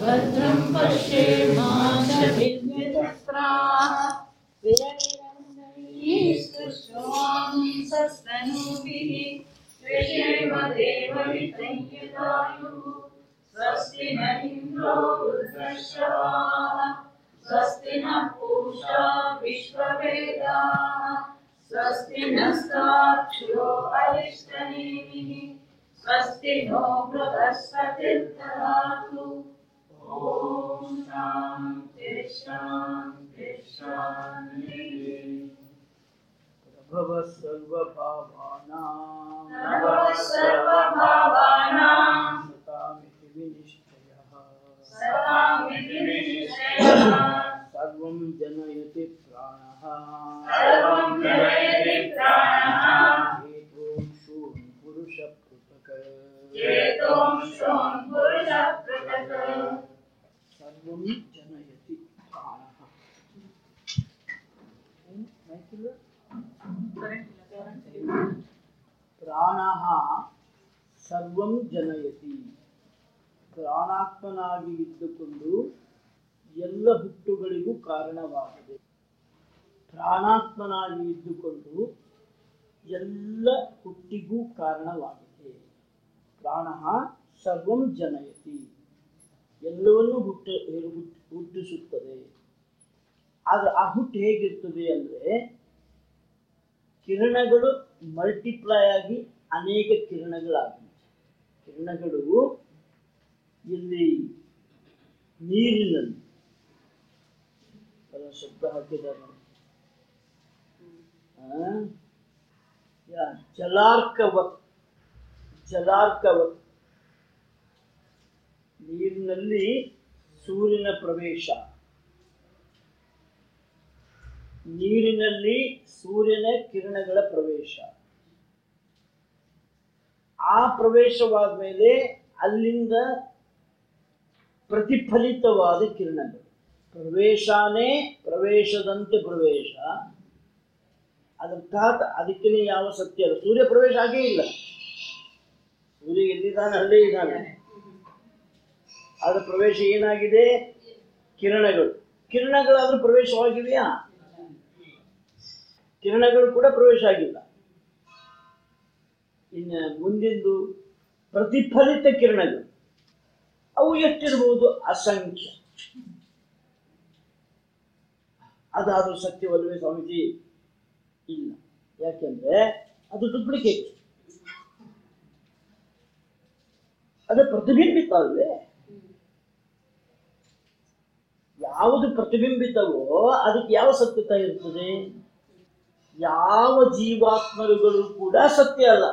भद्रं पश्येमाशभिर्यजत्राः विरविरन्दैस्तुष्टवांसस्तनूभिः विषेम देववितञ्यदायुः स्वस्ति न इन्द्रो वृद्धश्रवाः स्वस्ति नः पूषा विश्ववेदाः स्वस्ति नस्ताक्षो अरिष्टनेमिः स्वस्ति नो बृहस्पतिर्ददातु ॐ शान्ति शान्ति शान्तिः प्रभव सर्वभावानां नमः सर्वभावानां सतामिति विनिश्चयः सतामिति निश्चयः सर्वं जनयति प्राणः सर्वं जनयति प्राणः हेतोंशून् पुरुषपृथक् चेतोंशोन् पुरुषपृथक् सर्वं जनयति प्राणः ಏನ್ ಮಾಹಿತಿಲ್ಲ? ಪ್ರಾಣಃ ಸರ್ವಂ ಜನಯತಿ ಪ್ರಾಣಾತ್ಮನಾಗಿ ಇದ್ದುಕೊಂಡು ಎಲ್ಲ ಹುಟ್ಟುಗಳಿಗೂ ಕಾರಣವಾಗಿದೆ ಪ್ರಾಣಾತ್ಮನಾಗಿ ಇದ್ದುಕೊಂಡು ಎಲ್ಲ ಹುಟ್ಟಿಗೂ ಕಾರಣವಾಗಿದೆ ಪ್ರಾಣ ಸರ್ವಂ ಜನಯತಿ ಎಲ್ಲವನ್ನೂ ಹುಟ್ಟ ಹುಟ್- ಹುಟ್ಟಿಸುತ್ತದೆ ಆದ್ರೆ ಆ ಹುಟ್ಟು ಹೇಗಿರ್ತದೆ ಅಂದ್ರೆ ಕಿರಣಗಳು ಮಲ್ಟಿಪ್ಲೈ ಆಗಿ ಅನೇಕ ಕಿರಣಗಳಾಗಿವೆ ಕಿರಣಗಳು ಇಲ್ಲಿ ನೀರಿನಲ್ಲಿ ಅದರ ಶಬ್ದ ಹಾಕಿದ್ದಾರೆ ನೋಡಿ. ಆ? ಯಾ, ಜಲಾರ್ಕವತ್ ಜಲಾರ್ಕವತ್ ನೀರಿನಲ್ಲಿ ಸೂರ್ಯನ ಪ್ರವೇಶ ನೀರಿನಲ್ಲಿ ಸೂರ್ಯನ ಕಿರಣಗಳ ಪ್ರವೇಶ ಆ ಪ್ರವೇಶವಾದ ಮೇಲೆ ಅಲ್ಲಿಂದ ಪ್ರತಿಫಲಿತವಾದ ಕಿರಣಗಳು ಪ್ರವೇಶನೇ ಪ್ರವೇಶದಂತೆ ಪ್ರವೇಶ ಅದರ್ಥಾತ್ ಅದಕ್ಕೆ ಯಾವ ಸತ್ಯ ಅಲ್ಲ ಸೂರ್ಯ ಪ್ರವೇಶ ಆಗೇ ಇಲ್ಲ ಸೂರ್ಯ ಎಲ್ಲಿದ್ದಾನೆ ಅಲ್ಲೇ ಇದ್ದಾನೆ ಅದರ ಪ್ರವೇಶ ಏನಾಗಿದೆ ಕಿರಣಗಳು ಕಿರಣಗಳಾದ್ರೂ ಪ್ರವೇಶವಾಗಿವೆಯಾ ಕಿರಣಗಳು ಕೂಡ ಪ್ರವೇಶ ಆಗಿಲ್ಲ ಇನ್ನು ಮುಂದಿಂದು ಪ್ರತಿಫಲಿತ ಕಿರಣಗಳು ಅವು ಎಷ್ಟಿರಬಹುದು ಅಸಂಖ್ಯ ಅದಾದ್ರೂ ಸತ್ಯವಲ್ವೇ ಸ್ವಾಮೀಜಿ ಇಲ್ಲ ಯಾಕೆಂದ್ರೆ ಅದು ಡೂಪ್ಲಿಕೇಟ್ ಅದು ಪ್ರತಿಬಿಂಬಿತ ಅಲ್ವೇ ಯಾವುದು ಪ್ರತಿಬಿಂಬಿತವೋ ಅದಕ್ಕೆ ಯಾವ ಸತ್ಯತೆ ಇರ್ತದೆ ಯಾವ ಜೀವಾತ್ಮರುಗಳು ಕೂಡ ಸತ್ಯ ಅಲ್ಲ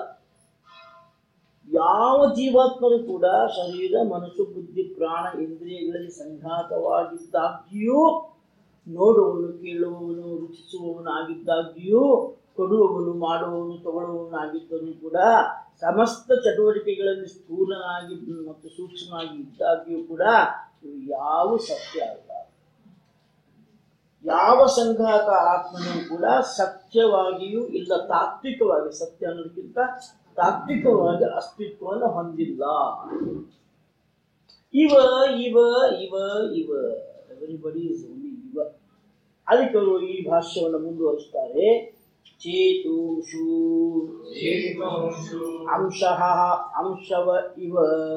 ಯಾವ ಜೀವಾತ್ಮರು ಕೂಡ ಶರೀರ ಮನಸ್ಸು ಬುದ್ಧಿ ಪ್ರಾಣ ಇಂದ್ರಿಯಗಳಲ್ಲಿ ಸಂಘಾತವಾಗಿದ್ದಾಗ್ಯೂ ನೋಡುವವನು ಕೇಳುವವನು ರುಚಿಸುವವನಾಗಿದ್ದಾಗ್ಯೂ ಕೊಡುವವನು ಮಾಡುವವನು ತಗೊಳ್ಳುವವನಾಗಿದ್ದರೂ ಕೂಡ ಸಮಸ್ತ ಚಟುವಟಿಕೆಗಳಲ್ಲಿ ಸ್ಥೂಲನಾಗಿ ಮತ್ತು ಸೂಕ್ಷ್ಮನಾಗಿ ಇದ್ದಾಗ್ಯೂ ಕೂಡ ಇವು ಯಾವ ಸತ್ಯ ಅಲ್ಲ ಯಾವ ಸಂಘಾತ ಆತ್ಮನೂ ಕೂಡ ಸತ್ಯವಾಗಿಯೂ ಇಲ್ಲ ತಾತ್ವಿಕವಾಗಿ ಸತ್ಯ ಅನ್ನೋದಕ್ಕಿಂತ ತಾತ್ವಿಕವಾಗಿ ಅಸ್ತಿತ್ವವನ್ನು ಹೊಂದಿಲ್ಲ ಇವ ಇವ ಇವ ಇವ ಎವರಿಬಡಿ ಇಸ್ ಓನ್ಲಿ ಇವ ಅದಕ್ಕೆ ಅವರು ಈ ಭಾಷ್ಯವನ್ನು ಮುಂದುವರಿಸ್ತಾರೆ ಚೇತುಷು ಅಂಶಃ ಅಂಶವ ಇವ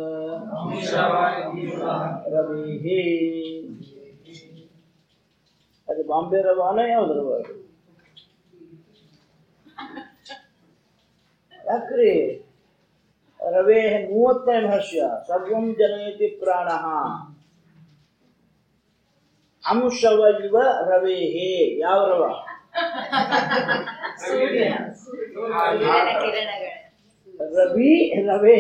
ರವೇಹೇ ಅದು ಬಾಂಬೆ ರವಾನ ಯಾವ್ದು ರವ ಅದು? ಯಾಕ್ರಿ ರವೇ ಮೂವತ್ತನೇ ಭಾಷ್ಯ ಸರ್ವಂ ಜನಯತಿ ಪ್ರಾಣ ಅಂಶವ ಇವ ರವೇಹೇ ಯಾವ ರವ ಸೂರ್ಯ ಸೂರ್ಯನ ಕಿರಣಗಳು ರವಿ ರವೇ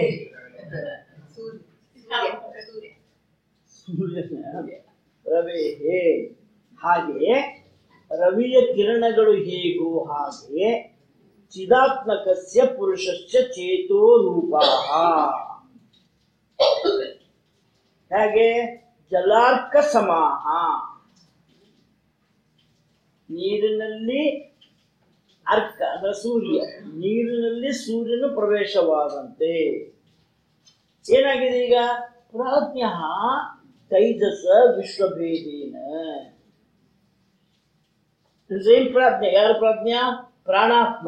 ಸೂರ್ಯ ಸೂರ್ಯ ಸೂರ್ಯನ ರವೇ ಹೇ ಹಾಗೆ ರವಿಯ ಕಿರಣಗಳು ಹೇಗೋ ಹಾಗೆ ಚಿದಾತ್ಮಕಸ್ಯ ಪುರುಷಸ್ಯ ಚೇತೋ ರೂಪ ಹೇಗೆ ಜಲಾರ್ಕ ಸಮಾಹ ನೀರಿನಲ್ಲಿ ಅರ್ಕ ಅದರ ಸೂರ್ಯ ನೀರಿನಲ್ಲಿ ಸೂರ್ಯನು ಪ್ರವೇಶವಾದಂತೆ ಏನಾಗಿದೆ ಈಗ ಪ್ರಾಜ್ಞ ತೈಜಸ ವಿಶ್ವಭೇದೇನ ಸೇಮ್ ಪ್ರಾಜ್ಞೆ ಯಾರ ಪ್ರಾಜ್ಞಾ ಪ್ರಾಣಾತ್ಮ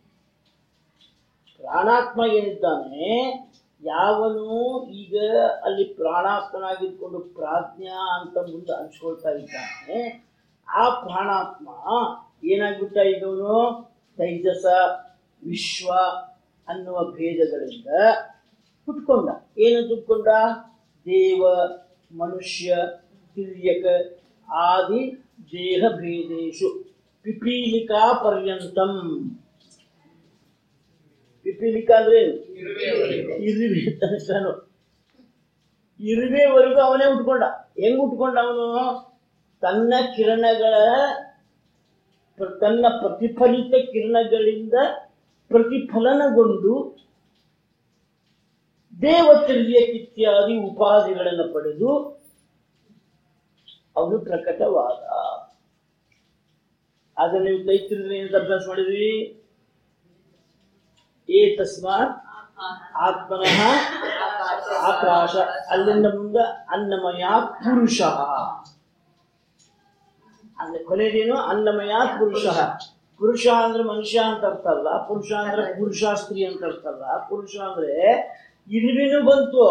ಪ್ರಾಣಾತ್ಮ ಏನಿದ್ದಾನೆ ಯಾವನು ಈಗ ಅಲ್ಲಿ ಪ್ರಾಣಾತ್ಮನಾಗಿದ್ಕೊಂಡು ಪ್ರಾಜ್ಞಾ ಅಂತ ಮುಂದೆ ಅನ್ಸ್ಕೊಳ್ತಾ ಇದ್ದಾನೆ ಆ ಪ್ರಾಣಾತ್ಮ ಏನಾಗ್ಬಿಟ್ಟ ಇದವನು ತೈಜಸ ವಿಶ್ವ ಅನ್ನುವ ಭೇದಗಳಿಂದ ಹುಟ್ಕೊಂಡ ಏನು ಹುಟ್ಕೊಂಡ ದೇವ ಮನುಷ್ಯ ತಿರ್ಯಕ ಆದಿ ದೇಹ ಭೇದೇಶು ಪಿಪೀಲಿಕಾ ಪರ್ಯಂತಂ ಪಿಪೀಲಿಕಾ ಅಂದ್ರೆ ಏನು? ಇರುವೆ ತನಕನು ಇರುವೆವರೆಗೂ ಅವನೇ ಉಟ್ಕೊಂಡ ಹೆಂಗ್ ಉಟ್ಕೊಂಡ ಅವನು ತನ್ನ ಕಿರಣಗಳ ಪ್ರ- ತನ್ನ ಪ್ರತಿಫಲಿತ ಕಿರಣಗಳಿಂದ ಪ್ರತಿಫಲನಗೊಂಡು ದೇವತಿರ್ಯಕ್ಕಿತ್ಯಾದಿ ಉಪಾಧಿಗಳನ್ನು ಪಡೆದು ಅವನು ಪ್ರಕಟವಾದ ಆಗ ನೀವು ತೈತ್ರಿದ್ರೆ ಏನು ಅಭ್ಯಾಸ ಮಾಡಿದ್ರಿ ಏ ತಸ್ಮಾತ್ ಆತ್ಮನಃ ಆಕಾಶ ಅಲ್ಲಿಂದ ಮುಂದ ಅನ್ನಮಯ ಪುರುಷ ಅಂದ್ರೆ ಕೊನೆಯದೇನು ಅನ್ನಮಯ ಪುರುಷ ಪುರುಷ ಅಂದ್ರೆ ಮನುಷ್ಯ ಅಂತ ಅರ್ಥ ಅಲ್ಲ ಪುರುಷ ಅಂದ್ರೆ ಪುರುಷ ಸ್ತ್ರೀ ಅಂತ ಅರ್ಥ ಅಲ್ಲ ಪುರುಷ ಅಂದ್ರೆ ಇರುವಿನೂ ಬಂತು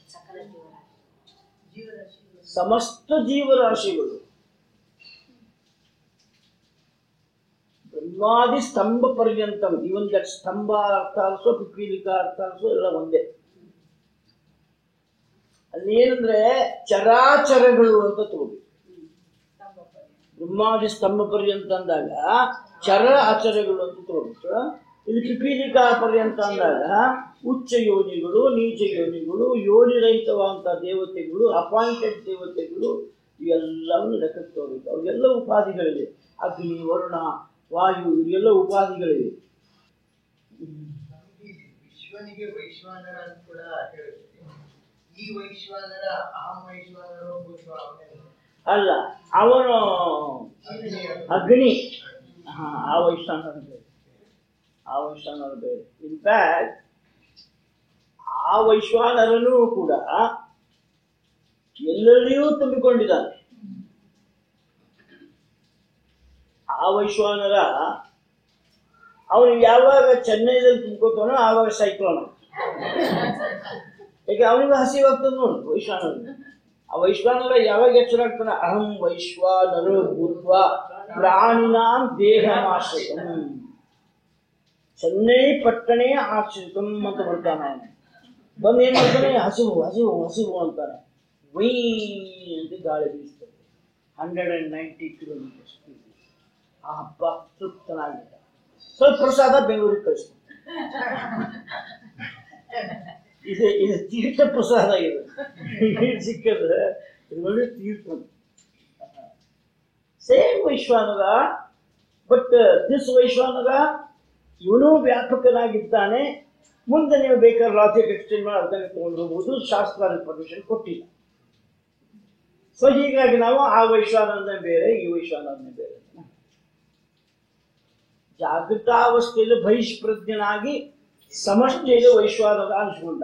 ಸಮಸ್ತ ಜೀವರಾಶಿಗಳು ಬ್ರಹ್ಮಾದಿ ಸ್ತಂಭ ಪರ್ಯಂತಂ ಇವನ್ ದಟ್ ಸ್ತಂಭ ಅರ್ಥ ಅಲ್ಸೋ ಪಿಪೀಲಿಕಾ ಅರ್ಥ ಅಲ್ಸೋ ಎಲ್ಲ ಒಂದೇ ಅಲ್ಲಿ ಏನಂದ್ರೆ ಚರಾಚರಗಳು ಅಂತ ತಗೋಬೇಕು ಬ್ರಹ್ಮಾದಿ ಸ್ತಂಭ ಪರ್ಯಂತ ಅಂದಾಗ ಚರ ಆಚರಗಳು ಅಂತ ತಗೋಬೇಕು ಇಲ್ಲಿ ಪಿಪೀಲಿಕಾ ಪರ್ಯಂತ ಅಂದಾಗ ಉಚ್ಚ ಯೋನಿಗಳು ನೀಚ ಯೋನಿಗಳು ಯೋನಿ ರಹಿತವಾದಂಥ ದೇವತೆಗಳು ಅಪಾಯಿಂಟೆಡ್ ದೇವತೆಗಳು ಇವೆಲ್ಲವನ್ನು ಲೆಕ್ಕಕ್ಕೆ ತಗೋಬೇಕು ಅವೆಲ್ಲ ಉಪಾಧಿಗಳಿವೆ ಅಗ್ನಿ ವರುಣ ವಾಯು ಇವೆಲ್ಲ ಉಪಾಧಿಗಳಿವೆ ಈ ವಿಶ್ವನಿಗೆ ವೈಶ್ವಾನರ ಅಂತ ಕೂಡ ಹೇಳುತ್ತೆ ಈ ವೈಶ್ವಾನರ ಆ ವೈಶ್ವಾನರ ಭೂಶ್ವ ಅವನೇ ಅಲ್ಲ ಅವನು ಅಗ್ನಿ ಅಗ್ನಿ ಹಾ ಆ ವೈಷ್ಣವ ಬೇರೆ ಆ ವೈಶ್ವಾನರ ಬೇರೆ ಇನ್ಫ್ಯಾಕ್ಟ್ ಆ ವೈಶ್ವಾನರನು ಕೂಡ ಎಲ್ಲೆಲ್ಲಿಯೂ ತುಂಬಿಕೊಂಡಿದ್ದಾನೆ ಆ ವೈಶ್ವಾನರ ಅವನು ಯಾವಾಗ ಚೆನ್ನೈದಲ್ಲಿ ತುಂಬ್ಕೋತಾನೋ ಆವಾಗ ಸೈಕ್ಲೋನ್ ಯಾಕೆ ಅವನಿಗೂ ಹಸಿವಾಗ್ತದೆ ನೋಡು ವೈಶ್ವಾನರ ಆ ವೈಶ್ವಾನರ ಯಾವಾಗ ಎಚ್ಚರ ಆಗ್ತಾನೆ ಅಹಂ ವೈಶ್ವಾನರು ಭೂತ್ವ ಪ್ರಾಣಿನಾಂ ದೇಹಮಾಶ್ರಿತಂ ಚೆನ್ನೈ ಪಟ್ಟಣೇ ಆಶ್ರಿತಂ ಅಂತ ಬರ್ತಾನೆ ಅವನು ಬಂದು ಏನ್ ಮಾಡ್ತಾನೆ ಹಸಿವು ಹಸಿವು ಹಸಿವು ಅಂತಾನೆ ವೈ ಅಂತ ಗಾಳಿ ಬೀಸ್ತದೆ hundred and ninety kilometre speed ಆ ಹಬ್ಬ ತೃಪ್ತನಾಗಿದ್ದ ಸ್ವಲ್ಪ ಪ್ರಸಾದ ಬೆಂಗಳೂರಿಗೆ ಕಳಿಸ್ತಾನೆ ಇದು ಇದು ತೀರ್ಥ ಪ್ರಸಾದ ಇದು ಇದು ಸಿಕ್ಕದ್ರೆ ಇದು ಒಳ್ಳೆ ತೀರ್ಥ same Vaishvanara but this Vaishvanara ಇವನು ವ್ಯಾಪಕನಾಗಿದ್ದಾನೆ ಮುಂದೆ ನೀವು ಬೇಕಾದ್ರೆ ಲಾಜಿಕ್ ಎಕ್ಸ್ಟೆಂಡ್ ಮಾಡಿ ಅದನ್ನು ತಗೊಂಡು ಹೋಗ್ಬೋದು ಶಾಸ್ತ್ರ ಪರ್ಮಿಷನ್ ಕೊಟ್ಟಿಲ್ಲ ಸೊ ಹೀಗಾಗಿ ನಾವು ಆ ವೈಶ್ವಾನರನೇ ಬೇರೆ ಈ ವೈಶ್ವಾನರನೇ ಬೇರೆ ಜಾಗೃತಾವಸ್ಥೆಯಲ್ಲಿ ಬಹಿಷ್ಪ್ರಜ್ಞನಾಗಿ ಸಮಷ್ಟಿಯಲ್ಲಿ ವೈಶ್ವಾನರ ಅನಿಸ್ಕೊಂಡ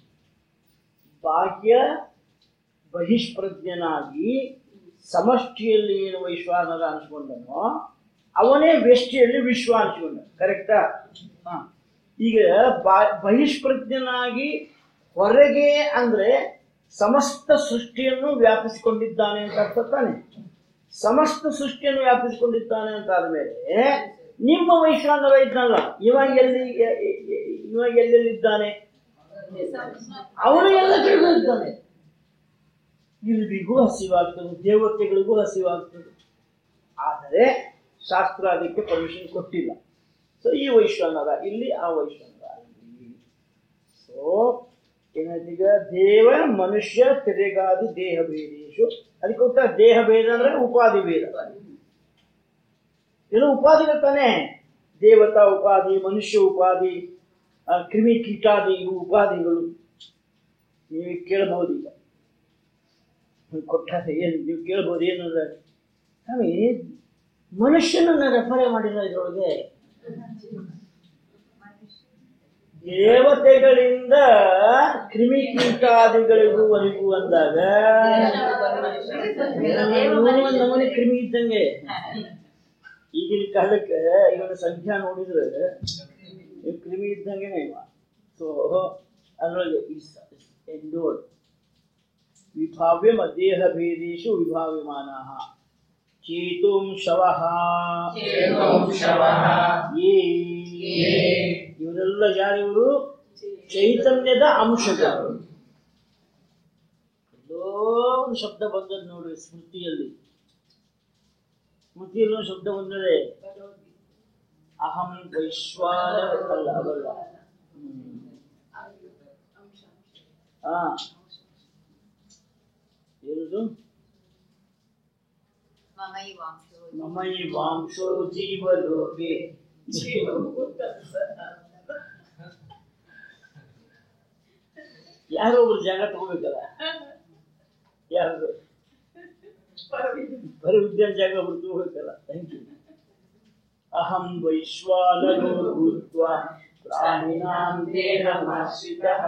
ಬಾಹ್ಯ ಬಹಿಷ್ಪ್ರಜ್ಞನಾಗಿ ಸಮಷ್ಟಿಯಲ್ಲಿ ಏನು ವೈಶ್ವಾನರ ಅನಿಸ್ಕೊಂಡನೋ ಅವನೇ ವ್ಯಷ್ಟಿಯಲ್ಲಿ ವಿಶ್ವ ಅನಿಸ್ಕೊಂಡ ಕರೆಕ್ಟಾ ಹಾ ಈಗ ಬಾ ಬಹಿಷ್ಪ್ರಜ್ಞನಾಗಿ ಹೊರಗೆ ಅಂದ್ರೆ ಸಮಸ್ತ ಸೃಷ್ಟಿಯನ್ನು ವ್ಯಾಪಿಸಿಕೊಂಡಿದ್ದಾನೆ ಅಂತ ಅರ್ಥ ತಾನೆ ಸಮಸ್ತ ಸೃಷ್ಟಿಯನ್ನು ವ್ಯಾಪಿಸಿಕೊಂಡಿದ್ದಾನೆ ಅಂತ ಆದ್ಮೇಲೆ ನಿಮ್ಮ ವೈಶ್ವಾನರ ಇದ್ನಲ್ಲ ಇವಾಗ ಎಲ್ಲಿ ಎ- ಎ- ಎ- ಇವಾಗ ಎಲ್ಲೆಲ್ಲಿದ್ದಾನೆ ಅವನು ಎಲ್ಲ ಕಡೆಗೂ ಇದ್ದಾನೆ ಇಲ್ವಿಗೂ ಹಸಿವಾಗ್ತದೆ ದೇವತೆಗಳಿಗೂ ಹಸಿವಾಗ್ತದೆ ಆದರೆ ಶಾಸ್ತ್ರ ಅದಕ್ಕೆ ಪರ್ಮಿಷನ್ ಕೊಟ್ಟಿಲ್ಲ ಸೊ ಈ ವೈಶ್ವಾನರ ಇಲ್ಲಿ ಆ ವೈಶ್ವಾನರ ಅಲ್ಲಿ ಸೊ ಏನೀಗ ದೇವ ಮನುಷ್ಯ ತೆರೆಗಾದಿ ದೇಹ ಭೇದೇಶು ಅದಕ್ಕೆ ಉತ್ತರ ದೇಹ ಭೇದ ಅಂದ್ರೆ ಉಪಾಧಿ ಭೇದ ಇದು ಉಪಾಧಿಗಳು ತಾನೇ ದೇವತಾ ಉಪಾಧಿ ಮನುಷ್ಯ ಉಪಾಧಿ ಆ, ಕ್ರಿಮಿ ಕೀಟಾದಿ ಇವು ಉಪಾಧಿಗಳು ನೀವು ಕೇಳಬಹುದು ಈಗ ಕೊಟ್ಟಾಗ ಏನು ನೀವು ಕೇಳ್ಬೋದು ಏನಂದ್ರೆ ಸ್ವಾಮಿ ಮನುಷ್ಯನನ್ನ ರೆಫರ್ ಮಾಡಿಲ್ಲ ಇದರೊಳಗೆ ದೇವತೆಗಳಿಂದ ಕ್ರಿಮಿಕೀಟಾದಿಗಳಿಗುವರೆಗೂ ಅಂದಾಗ ಒಂದ್ ನಮೂನಿ ಕ್ರಿಮಿ ಇದ್ದಂಗೆ ಈಗಿನ ಕಾಲಕ್ಕೆ ಇವನ ಸಂಖ್ಯಾ ನೋಡಿದ್ರೆ ಇವ್ ಕ್ರಿಮಿ ಇದ್ದಂಗೆನೆ ಇವ ಸೊ ಅದರೊಳಗೆ ಎಂಡೋಡ್ ವಿಭಾವ್ಯ ಮಧ್ಯೇಹ ಭೇದೇಶು ವಿಭಾವ್ಯಮಾನ ಚೇತುಂ ಶವಃ ಚೇತೋಂಶವಃ ಯೇ ಯೇ ಇವರೆಲ್ಲ ಯಾರಿವರು ಚೈತನ್ಯದ ಅಂಶಗಳು ಎಲ್ಲೋ ಒಂದು ಶಬ್ದ ಬಂದದ್ದು ನೋಡ್ರಿ ಸ್ಮೃತಿಯಲ್ಲಿ ಸ್ಮೃತಿಯಲ್ಲಿ ಒಂದು ಶಬ್ದ ಬಂದರೆ ಅಹಂ ವೈಶ್ವಾನ ಅಲ್ಲ ಅವಲ್ಲ ಹ್ಮ್. ಹಾ ಏನದು ಮಮೈವಾಂಶೋ ಮಮೈ ವಾಂಶೋ ಜೀವಲೋಕೆ ಯಾರೋ ಒಬ್ರು ಜಾಗ ತಗೋಬೇಕಲ್ಲ ಯಾರು ಬರೀ ವಿದ್ಯಾನ್ ಜಾಗ ಒಬ್ರು ತಗೋಬೇಕಲ್ಲ ಥ್ಯಾಂಕ್ ಯು ಅಹಂ ವೈಶ್ವಾನರೋ ಭೂತ್ವ ಪ್ರಾಣಿನಾಂ ದೇಹಮಾಶ್ರಿತಃ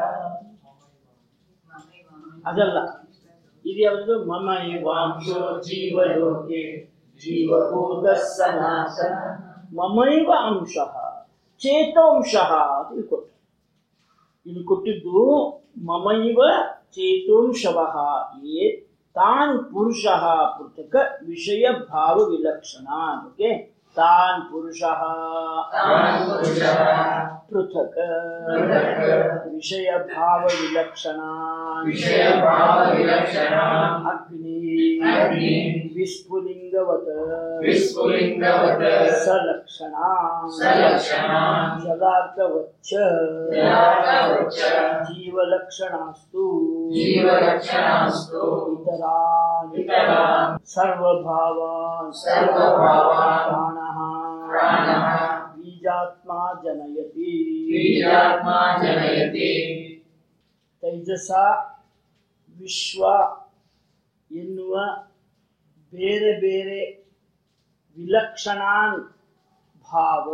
ಅದಲ್ಲ ಇದು ಯಾವುದು ಮಮ ವಾಂಶೋ ಜೀವಲೋಕೆ ಜೀವಭೂತ ಸನಾತನ ಮಮೈವ ಅಂಶ ಚೇತೋಂಶ ಅಂತ ಇಲ್ಲಿ ಕೊಟ್ಟ ಇಲ್ಲಿ ಕೊಟ್ಟಿದ್ದು ಮಮೈವ ಚೇತೋಂಶವ ಯೇ ತಾನ್ ಪುರುಷ ಪೃಥಕ ವಿಷಯ ಭಾವ ವಿಲಕ್ಷಣ ಓಕೆ ತಾನ್ ಪುರುಷ ತಾನ್ ಪುರುಷಃ ಪೃಥಕ್ ಪೃಥಕ್ ವಿಷಯ ಭಾವ ವಿಲಕ್ಷಣ ವಿಷಯಭಾವವಿಲಕ್ಷಣ ಅಗ್ನಿ ಅಗ್ನಿ ವಿಸ್ಫುಲಿಂಗವತ ವಿಸ್ಫುಲಿಂಗವತ್ ಸಲಕ್ಷಣ ಸಲಕ್ಷಣ ಜಲಾರ್ಥವಚ್ಚ ಜಲಾರ್ಥವಚ್ಚ ಜೀವಲಕ್ಷಣಾಸ್ತು ಜೀವಲಕ್ಷಣಾಸ್ತು ಇತರಾನ್ ಇತರಾನ್ ಸರ್ವಭಾವಾನ್ ಸರ್ವಭಾವಾನ್ ಪ್ರಾಣಃ ಪ್ರಾಣಃ ಬೀಜಾತ್ಮ ಜನಯತಿ ಬೀಜಾತ್ಮ ಜನಯತಿ ತೈಜಸ ವಿಶ್ವ ಎನ್ನುವ ಬೇರೆ ಬೇರೆ ವಿಲಕ್ಷಣಾನ್ ಭಾವ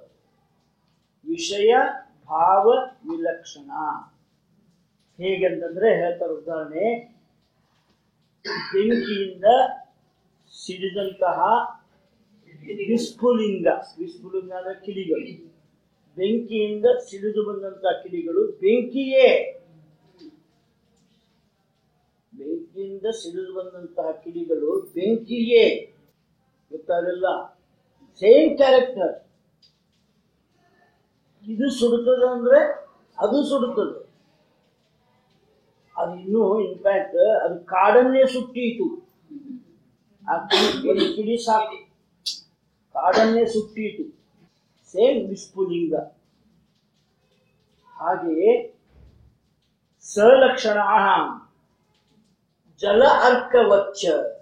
ವಿಷಯ ಭಾವ ವಿಲಕ್ಷಣ ಹೇಗಂತಂದ್ರೆ ಹೇಳ್ತಾರೆ ಉದಾಹರಣೆ ಬೆಂಕಿಯಿಂದ ಸಿಡಿದಂತಹ ವಿಸ್ಫುಲಿಂಗ ವಿಸ್ಫುಲಿಂಗ ಅಂದ್ರೆ ಕಿಡಿಗಳು ಬೆಂಕಿಯಿಂದ ಸಿಡಿದು ಬಂದಂತಹ ಕಿಡಿಗಳು ಬೆಂಕಿಯೇ ಬೆಂಕಿಯಿಂದ ಸಿಡಿದು ಬಂದಂತಹ ಕಿಡಿಗಳು ಬೆಂಕಿಯೇ ಗೊತ್ತಾಗಲಿಲ್ಲ ಸೇಮ್ ಕ್ಯಾರೆಕ್ಟರ್ ಇದು ಸುಡುತ್ತದೆ ಅಂದ್ರೆ ಅದು ಸುಡುತ್ತದೆ ಅದು ಇನ್ನೂ ಇನ್ಫ್ಯಾಕ್ಟ್ ಅದು ಕಾಡನ್ನೇ ಸುಟ್ಟೀತು ಆ ಕಿಡಿ ಒಂದು ಕಿಡಿ ಸಾಕು ಕಾಡನ್ನೇ ಸುಟ್ಟೀತು ಸೇಮ್ ವಿಸ್ಫುಲಿಂಗ ಹಾಗೆಯೇ ಸಲಕ್ಷಣ ಜಲ ಅರ್ಕವಚ್ಚ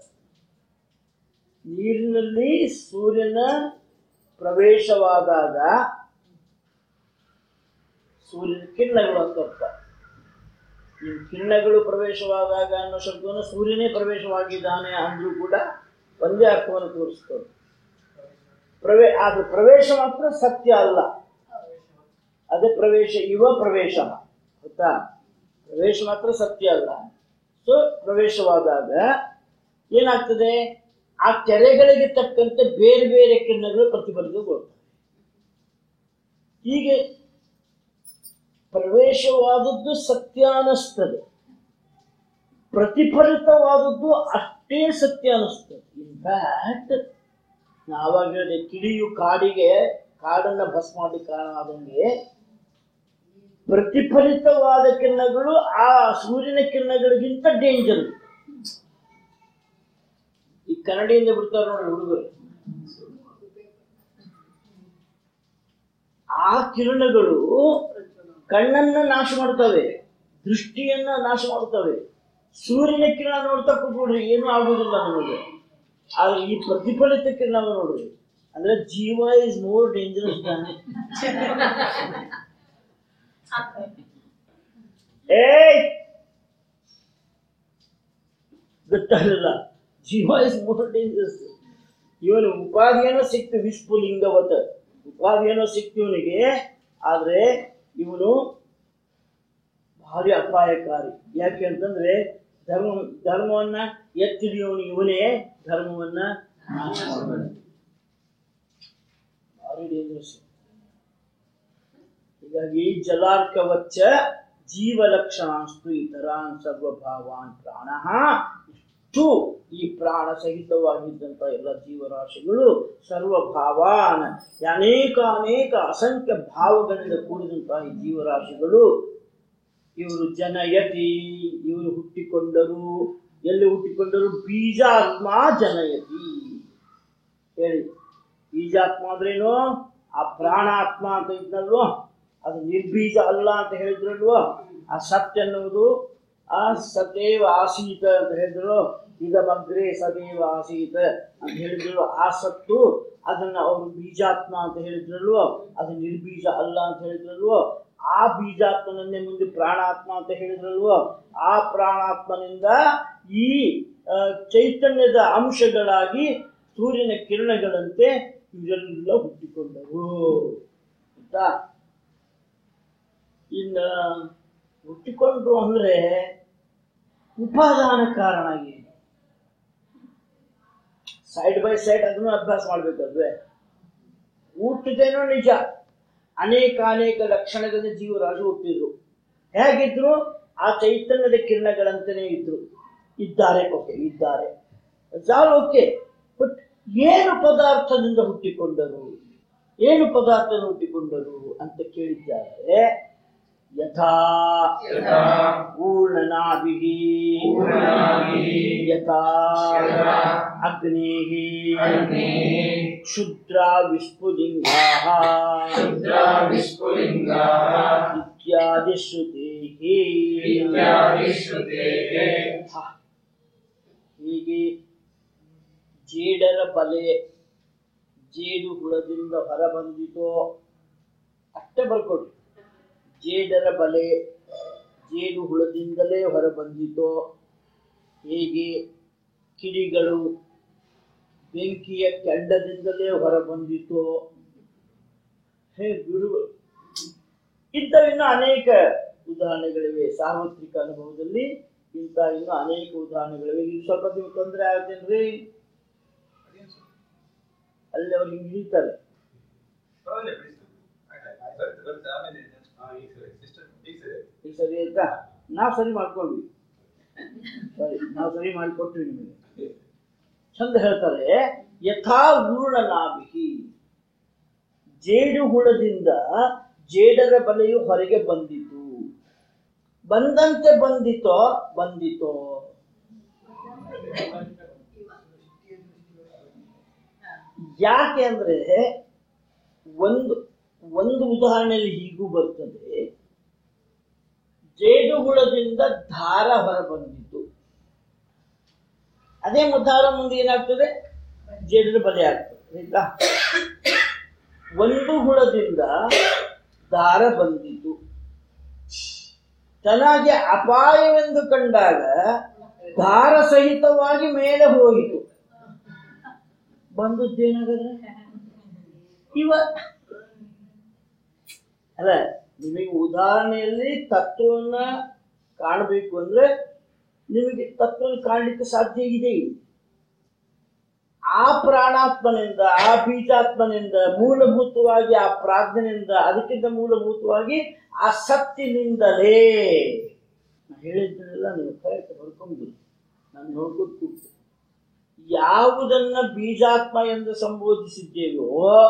ನೀರಿನಲ್ಲಿ ಸೂರ್ಯನ ಪ್ರವೇಶವಾದಾಗ ಸೂರ್ಯನ ಕಿರಣಗಳು ಅಂತ ಅರ್ಥ ಈ ಕಿರಣಗಳು ಪ್ರವೇಶವಾದಾಗ ಅನ್ನೋ ಶಬ್ದವನ್ನು ಸೂರ್ಯನೇ ಪ್ರವೇಶವಾಗಿದ್ದಾನೆ ಅಂದ್ರೂ ಕೂಡ ಒಂದೇ ಅರ್ಥವನ್ನು ತೋರಿಸ್ತದೆ ಪ್ರವೇ ಅದು ಪ್ರವೇಶ ಮಾತ್ರ ಸತ್ಯ ಅಲ್ಲ ಅದೇ ಪ್ರವೇಶ ಇವ ಪ್ರವೇಶ ಗೊತ್ತಾ ಪ್ರವೇಶ ಮಾತ್ರ ಸತ್ಯ ಅಲ್ಲ ಸೊ ಪ್ರವೇಶವಾದಾಗ ಏನಾಗ್ತದೆ ಆ ಕೆರೆಗಳಿಗೆ ತಕ್ಕಂತೆ ಬೇರೆ ಬೇರೆ ಕಿರಣಗಳು ಪ್ರತಿಫಲಿತಗೊಳ್ತವೆ ಹೀಗೆ ಪ್ರವೇಶವಾದದ್ದು ಸತ್ಯ ಅನ್ನಿಸ್ತದೆ ಪ್ರತಿಫಲಿತವಾದದ್ದು ಅಷ್ಟೇ ಸತ್ಯ ಅನ್ನಿಸ್ತದೆ ಇನ್ಫ್ಯಾಕ್ಟ್ ನಾವಾಗ ಹೇಳಿದೆ ಕಿಡಿಯು ಕಾಡಿಗೆ ಕಾಡನ್ನ ಭಸ್ ಮಾಡಿ ಕಾರಣ ಆದಂಗೆ ಪ್ರತಿಫಲಿತವಾದ ಕಿರಣಗಳು ಆ ಸೂರ್ಯನ ಕಿರಣಗಳಿಗಿಂತ ಡೇಂಜರ್ ಈ ಕನ್ನಡಿಯಿಂದ ಬಿಡ್ತಾರೆ ನೋಡಿ ಹುಡುಗರು ಆ ಕಿರಣಗಳು ಕಣ್ಣನ್ನ ನಾಶ ಮಾಡ್ತವೆ ದೃಷ್ಟಿಯನ್ನ ನಾಶ ಮಾಡ್ತವೆ ಸೂರ್ಯನ ಕಿರಣ ನೋಡ್ತಾ ಕೂತ್ಬಿಡ್ರಿ ಏನೂ ಆಗುದಿಲ್ಲ ನಮಗೆ ಆದ್ರೆ ಈ ಪ್ರತಿಫಲಿತ ಕಿರಣ ನೋಡ್ರಿ ಅಂದ್ರೆ ಜೀವ ಇಸ್ ಮೋರ್ ಡೇಂಜರಸ್ ದಾನ್ ಏಯ್ ಗೊತ್ತಾಗಲಿಲ್ಲ ಜೀವ ಇಸ್ ಮೋರ್ ಡೇಂಜರಸ್ ಇವನು ಉಪಾಧಿ ಏನೋ ಸಿಕ್ತು ವಿಸ್ಫುಲಿಂಗವತ ಉಪಾಧಿ ಏನೋ ಸಿಕ್ತು ಇವನಿಗೆ ಆದ್ರೆ ಇವನು ಭಾರಿ ಅಪಾಯಕಾರಿ ಯಾಕೆ ಅಂತಂದ್ರೆ ಧರ್ಮ ಧರ್ಮವನ್ನ ಎತ್ತಿಡಿಯೋನು ಇವನೇ ಧರ್ಮವನ್ನ ನಾಶ ಮಾಡೋನು. ಭಾರಿ ಡೇಂಜರಸ್ ಹೀಗಾಗಿ ಜಲಾರ್ಕವಚ್ಚ ಜೀವಲಕ್ಷಣಾಸ್ತು ಇತರಾನ್ ಸರ್ವಭಾವಾನ್ ಪ್ರಾಣ ಇಷ್ಟು ಈ ಪ್ರಾಣ ಸಹಿತವಾಗಿದ್ದಂಥ ಎಲ್ಲ ಜೀವರಾಶಿಗಳು ಸರ್ವಭಾವಾನ್ ಅನೇಕ ಅನೇಕ ಅಸಂಖ್ಯ ಭಾವಗಳಿಂದ ಕೂಡಿದಂತಹ ಈ ಜೀವರಾಶಿಗಳು ಇವರು ಜನಯತಿ ಇವರು ಹುಟ್ಟಿಕೊಂಡರು ಎಲ್ಲಿ ಹುಟ್ಟಿಕೊಂಡರು ಬೀಜಾತ್ಮ ಜನಯತಿ ಹೇಳಿ ಬೀಜಾತ್ಮ ಅಂದ್ರೇನು ಆ ಪ್ರಾಣಾತ್ಮ ಅಂತ ಇದ್ನಲ್ವೋ ಅದು ನಿರ್ಬೀಜ ಅಲ್ಲ ಅಂತ ಹೇಳಿದ್ರಲ್ವೋ ಆ ಸತ್ ಎನ್ನುವುದು ಆ ಸತೇವ ಆಸೀತ ಅಂತ ಹೇಳಿದ್ರು ಈಗ ಮಗ್ರೆ ಸದೇವ ಆಸೀತ ಅಂತ ಹೇಳಿದ್ರು ಆ ಸತ್ತು ಅದನ್ನ ಅವರು ಬೀಜಾತ್ಮ ಅಂತ ಹೇಳಿದ್ರಲ್ವೋ ಅದು ನಿರ್ಬೀಜ ಅಲ್ಲ ಅಂತ ಹೇಳಿದ್ರಲ್ವೋ ಆ ಬೀಜಾತ್ಮನನ್ನೇ ಮುಂದೆ ಪ್ರಾಣಾತ್ಮ ಅಂತ ಹೇಳಿದ್ರಲ್ವೋ ಆ ಪ್ರಾಣಾತ್ಮನಿಂದ ಈ ಆ, ಚೈತನ್ಯದ ಅಂಶಗಳಾಗಿ ಸೂರ್ಯನ ಕಿರಣಗಳಂತೆ ಇವರೆಲ್ಲ ಹುಟ್ಟಿಕೊಂಡರು ಆಯ್ತಾ ಇನ್ನ ಹುಟ್ಟಿಕೊಂಡ್ರು ಅಂದ್ರೆ ಉಪಾದಾನ ಕಾರಣ ಏನು ಸೈಡ್ ಬೈ ಸೈಡ್ ಅದನ್ನು ಅಭ್ಯಾಸ ಮಾಡ್ಬೇಕಲ್ವೇ ಹುಟ್ಟಿದೇನೋ ನಿಜ ಅನೇಕ ಅನೇಕ ಲಕ್ಷಣಗಳ ಜೀವರಾಶಿ ಹುಟ್ಟಿದ್ರು ಹೇಗಿದ್ರು ಆ ಚೈತನ್ಯದ ಕಿರಣಗಳಂತೆಯೇ ಇದ್ರು ಇದ್ದಾರೆ ಓಕೆ ಇದ್ದಾರೆ ಜಾಲ್ ಓಕೆ ಬಟ್ ಏನು ಪದಾರ್ಥದಿಂದ ಹುಟ್ಟಿಕೊಂಡರು ಏನು ಪದಾರ್ಥದಿಂದ ಹುಟ್ಟಿಕೊಂಡರು ಅಂತ ಕೇಳಿದ್ದಾರೆ ಯಥಾ ಯಥಾ ಊರ್ಣನಾಭಿಃ ಊರ್ಣನಾಭಿಃ ಯಥಾ ಯಥಾ ಅಗ್ನೇಃ ಅಗ್ನೇಃ ಕ್ಷುದ್ರ ವಿಸ್ಫುಲಿಂಗಾಃ ಕ್ಷುದ್ರಾ ವಿಸ್ಫುಲಿಂಗಾಃ ಇತ್ಯಾದಿ ಶ್ರುತೇಃ ಇತ್ಯಾದಿ ಶ್ರುತೇಃ ಹ. ಹೀಗೆ ಜೇಡರ ಬಲೆ ಜೇಡು ಹುಳದಿಂದ ಹೊರಬಂದಿತೋ ಅಷ್ಟೇ ಬರ್ಕೊಡ್ರಿ ಜೇಡರ ಬಲೆ ಜೇಡು ಹುಳದಿಂದಲೇ ಹೊರಬಂದಿತೋ ಹೇಗೆ ಕಿಡಿಗಳು ಬೆಂಕಿಯ ಕೆಂಡದಿಂದಲೇ ಹೊರಬಂದಿತೋ ಹೇ ಗುರು ಇಂಥವಿನ್ನು ಅನೇಕ ಉದಾಹರಣೆಗಳಿವೆ ಸಾರ್ವತ್ರಿಕ ಅನುಭವದಲ್ಲಿ ಇಂಥ ಇನ್ನು ಅನೇಕ ಉದಾಹರಣೆಗಳಿವೆ ಇದು ಸ್ವಲ್ಪ ನೀವು ತೊಂದರೆ ಆಗುತ್ತೇನ್ರಿ ಅಲ್ಲಿ ಅವ್ರು ಹಿಂಗೆ ಹಿಡಿತಾರೆ ಈಗ ಸರಿ ಆಯ್ತಾ ನಾವು ಸರಿ ಮಾಡ್ಕೊಂಡ್ವಿ ಸರಿ ನಾವು ಸರಿ ಮಾಡಿಕೊಟ್ವಿ ನಿಮಗೆ ಚಂದ ಹೇಳ್ತಾರೆ ಯಥಾ ಊರ್ಣನಾಭಿಹಿ ಜೇಡು ಹುಳದಿಂದ ಜೇಡರ ಬಲೆಯು ಹೊರಗೆ ಬಂದಿತು ಬಂದಂತೆ ಬಂದಿತೋ ಬಂದಿತೋ ಯಾಕೆ ಅಂದ್ರೆ ಒಂದು ಒಂದು ಉದಾಹರಣೆಯಲ್ಲಿ ಹೀಗೂ ಬರ್ತದೆ ಜೇಡು ಹುಳದಿಂದ ದಾರ ಹೊರ ಬಂದಿತ್ತು ಅದೇ ದಾರ ಮುಂದೆ ಏನಾಗ್ತದೆ ಜೇಡಿನ ಬಲೆ ಆಗ್ತದೆ ಆಯ್ತಾ ಒಂದು ಹುಳದಿಂದ ದಾರ ಬಂದಿತು ತನಗೆ ಅಪಾಯವೆಂದು ಕಂಡಾಗ ದಾರ ಸಹಿತವಾಗಿ ಮೇಲೆ ಹೋಯಿತು ಬಂದದ್ದೇನಾಗದ್ರೆ ಇವ ಅಲ್ಲ ನಿಮಗೆ ಉದಾಹರಣೆಯಲ್ಲಿ ತತ್ವವನ್ನ ಕಾಣಬೇಕು ಅಂದ್ರೆ ನಿಮಗೆ ತತ್ವವನ್ನು ಕಾಣಲಿಕ್ಕೆ ಸಾಧ್ಯ ಇದೆ ಆ ಪ್ರಾಣಾತ್ಮನಿಂದ ಆ ಬೀಜಾತ್ಮನಿಂದ ಮೂಲಭೂತವಾಗಿ ಆ ಪ್ರಾಜ್ಞನಿಂದ ಅದಕ್ಕಿಂತ ಮೂಲಭೂತವಾಗಿ ಆ ಸತ್ತಿನಿಂದಲೇ ನಾನು ಹೇಳಿದ್ದನ್ನೆಲ್ಲ ನೀವು ಕರೆಕ್ಟ್ ಬರ್ಕೊಂಡು ನಾನು ನೋಡ್ಕೊಂಡು ಕೂತು ಯಾವುದನ್ನ ಬೀಜಾತ್ಮ ಎಂದು ಸಂಬೋಧಿಸಿದ್ದೇವೋ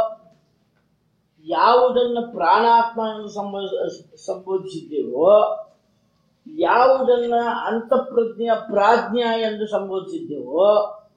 ಯಾವುದನ್ನ ಪ್ರಾಣಾತ್ಮ ಎಂದು ಸಂಬೋಧ ಸಂಬೋಧಿಸಿದ್ದೇವೋ ಯಾವುದನ್ನ ಅಂತಃಪ್ರಜ್ಞೆಯ ಪ್ರಾಜ್ಞ ಎಂದು ಸಂಬೋಧಿಸಿದ್ದೇವೋ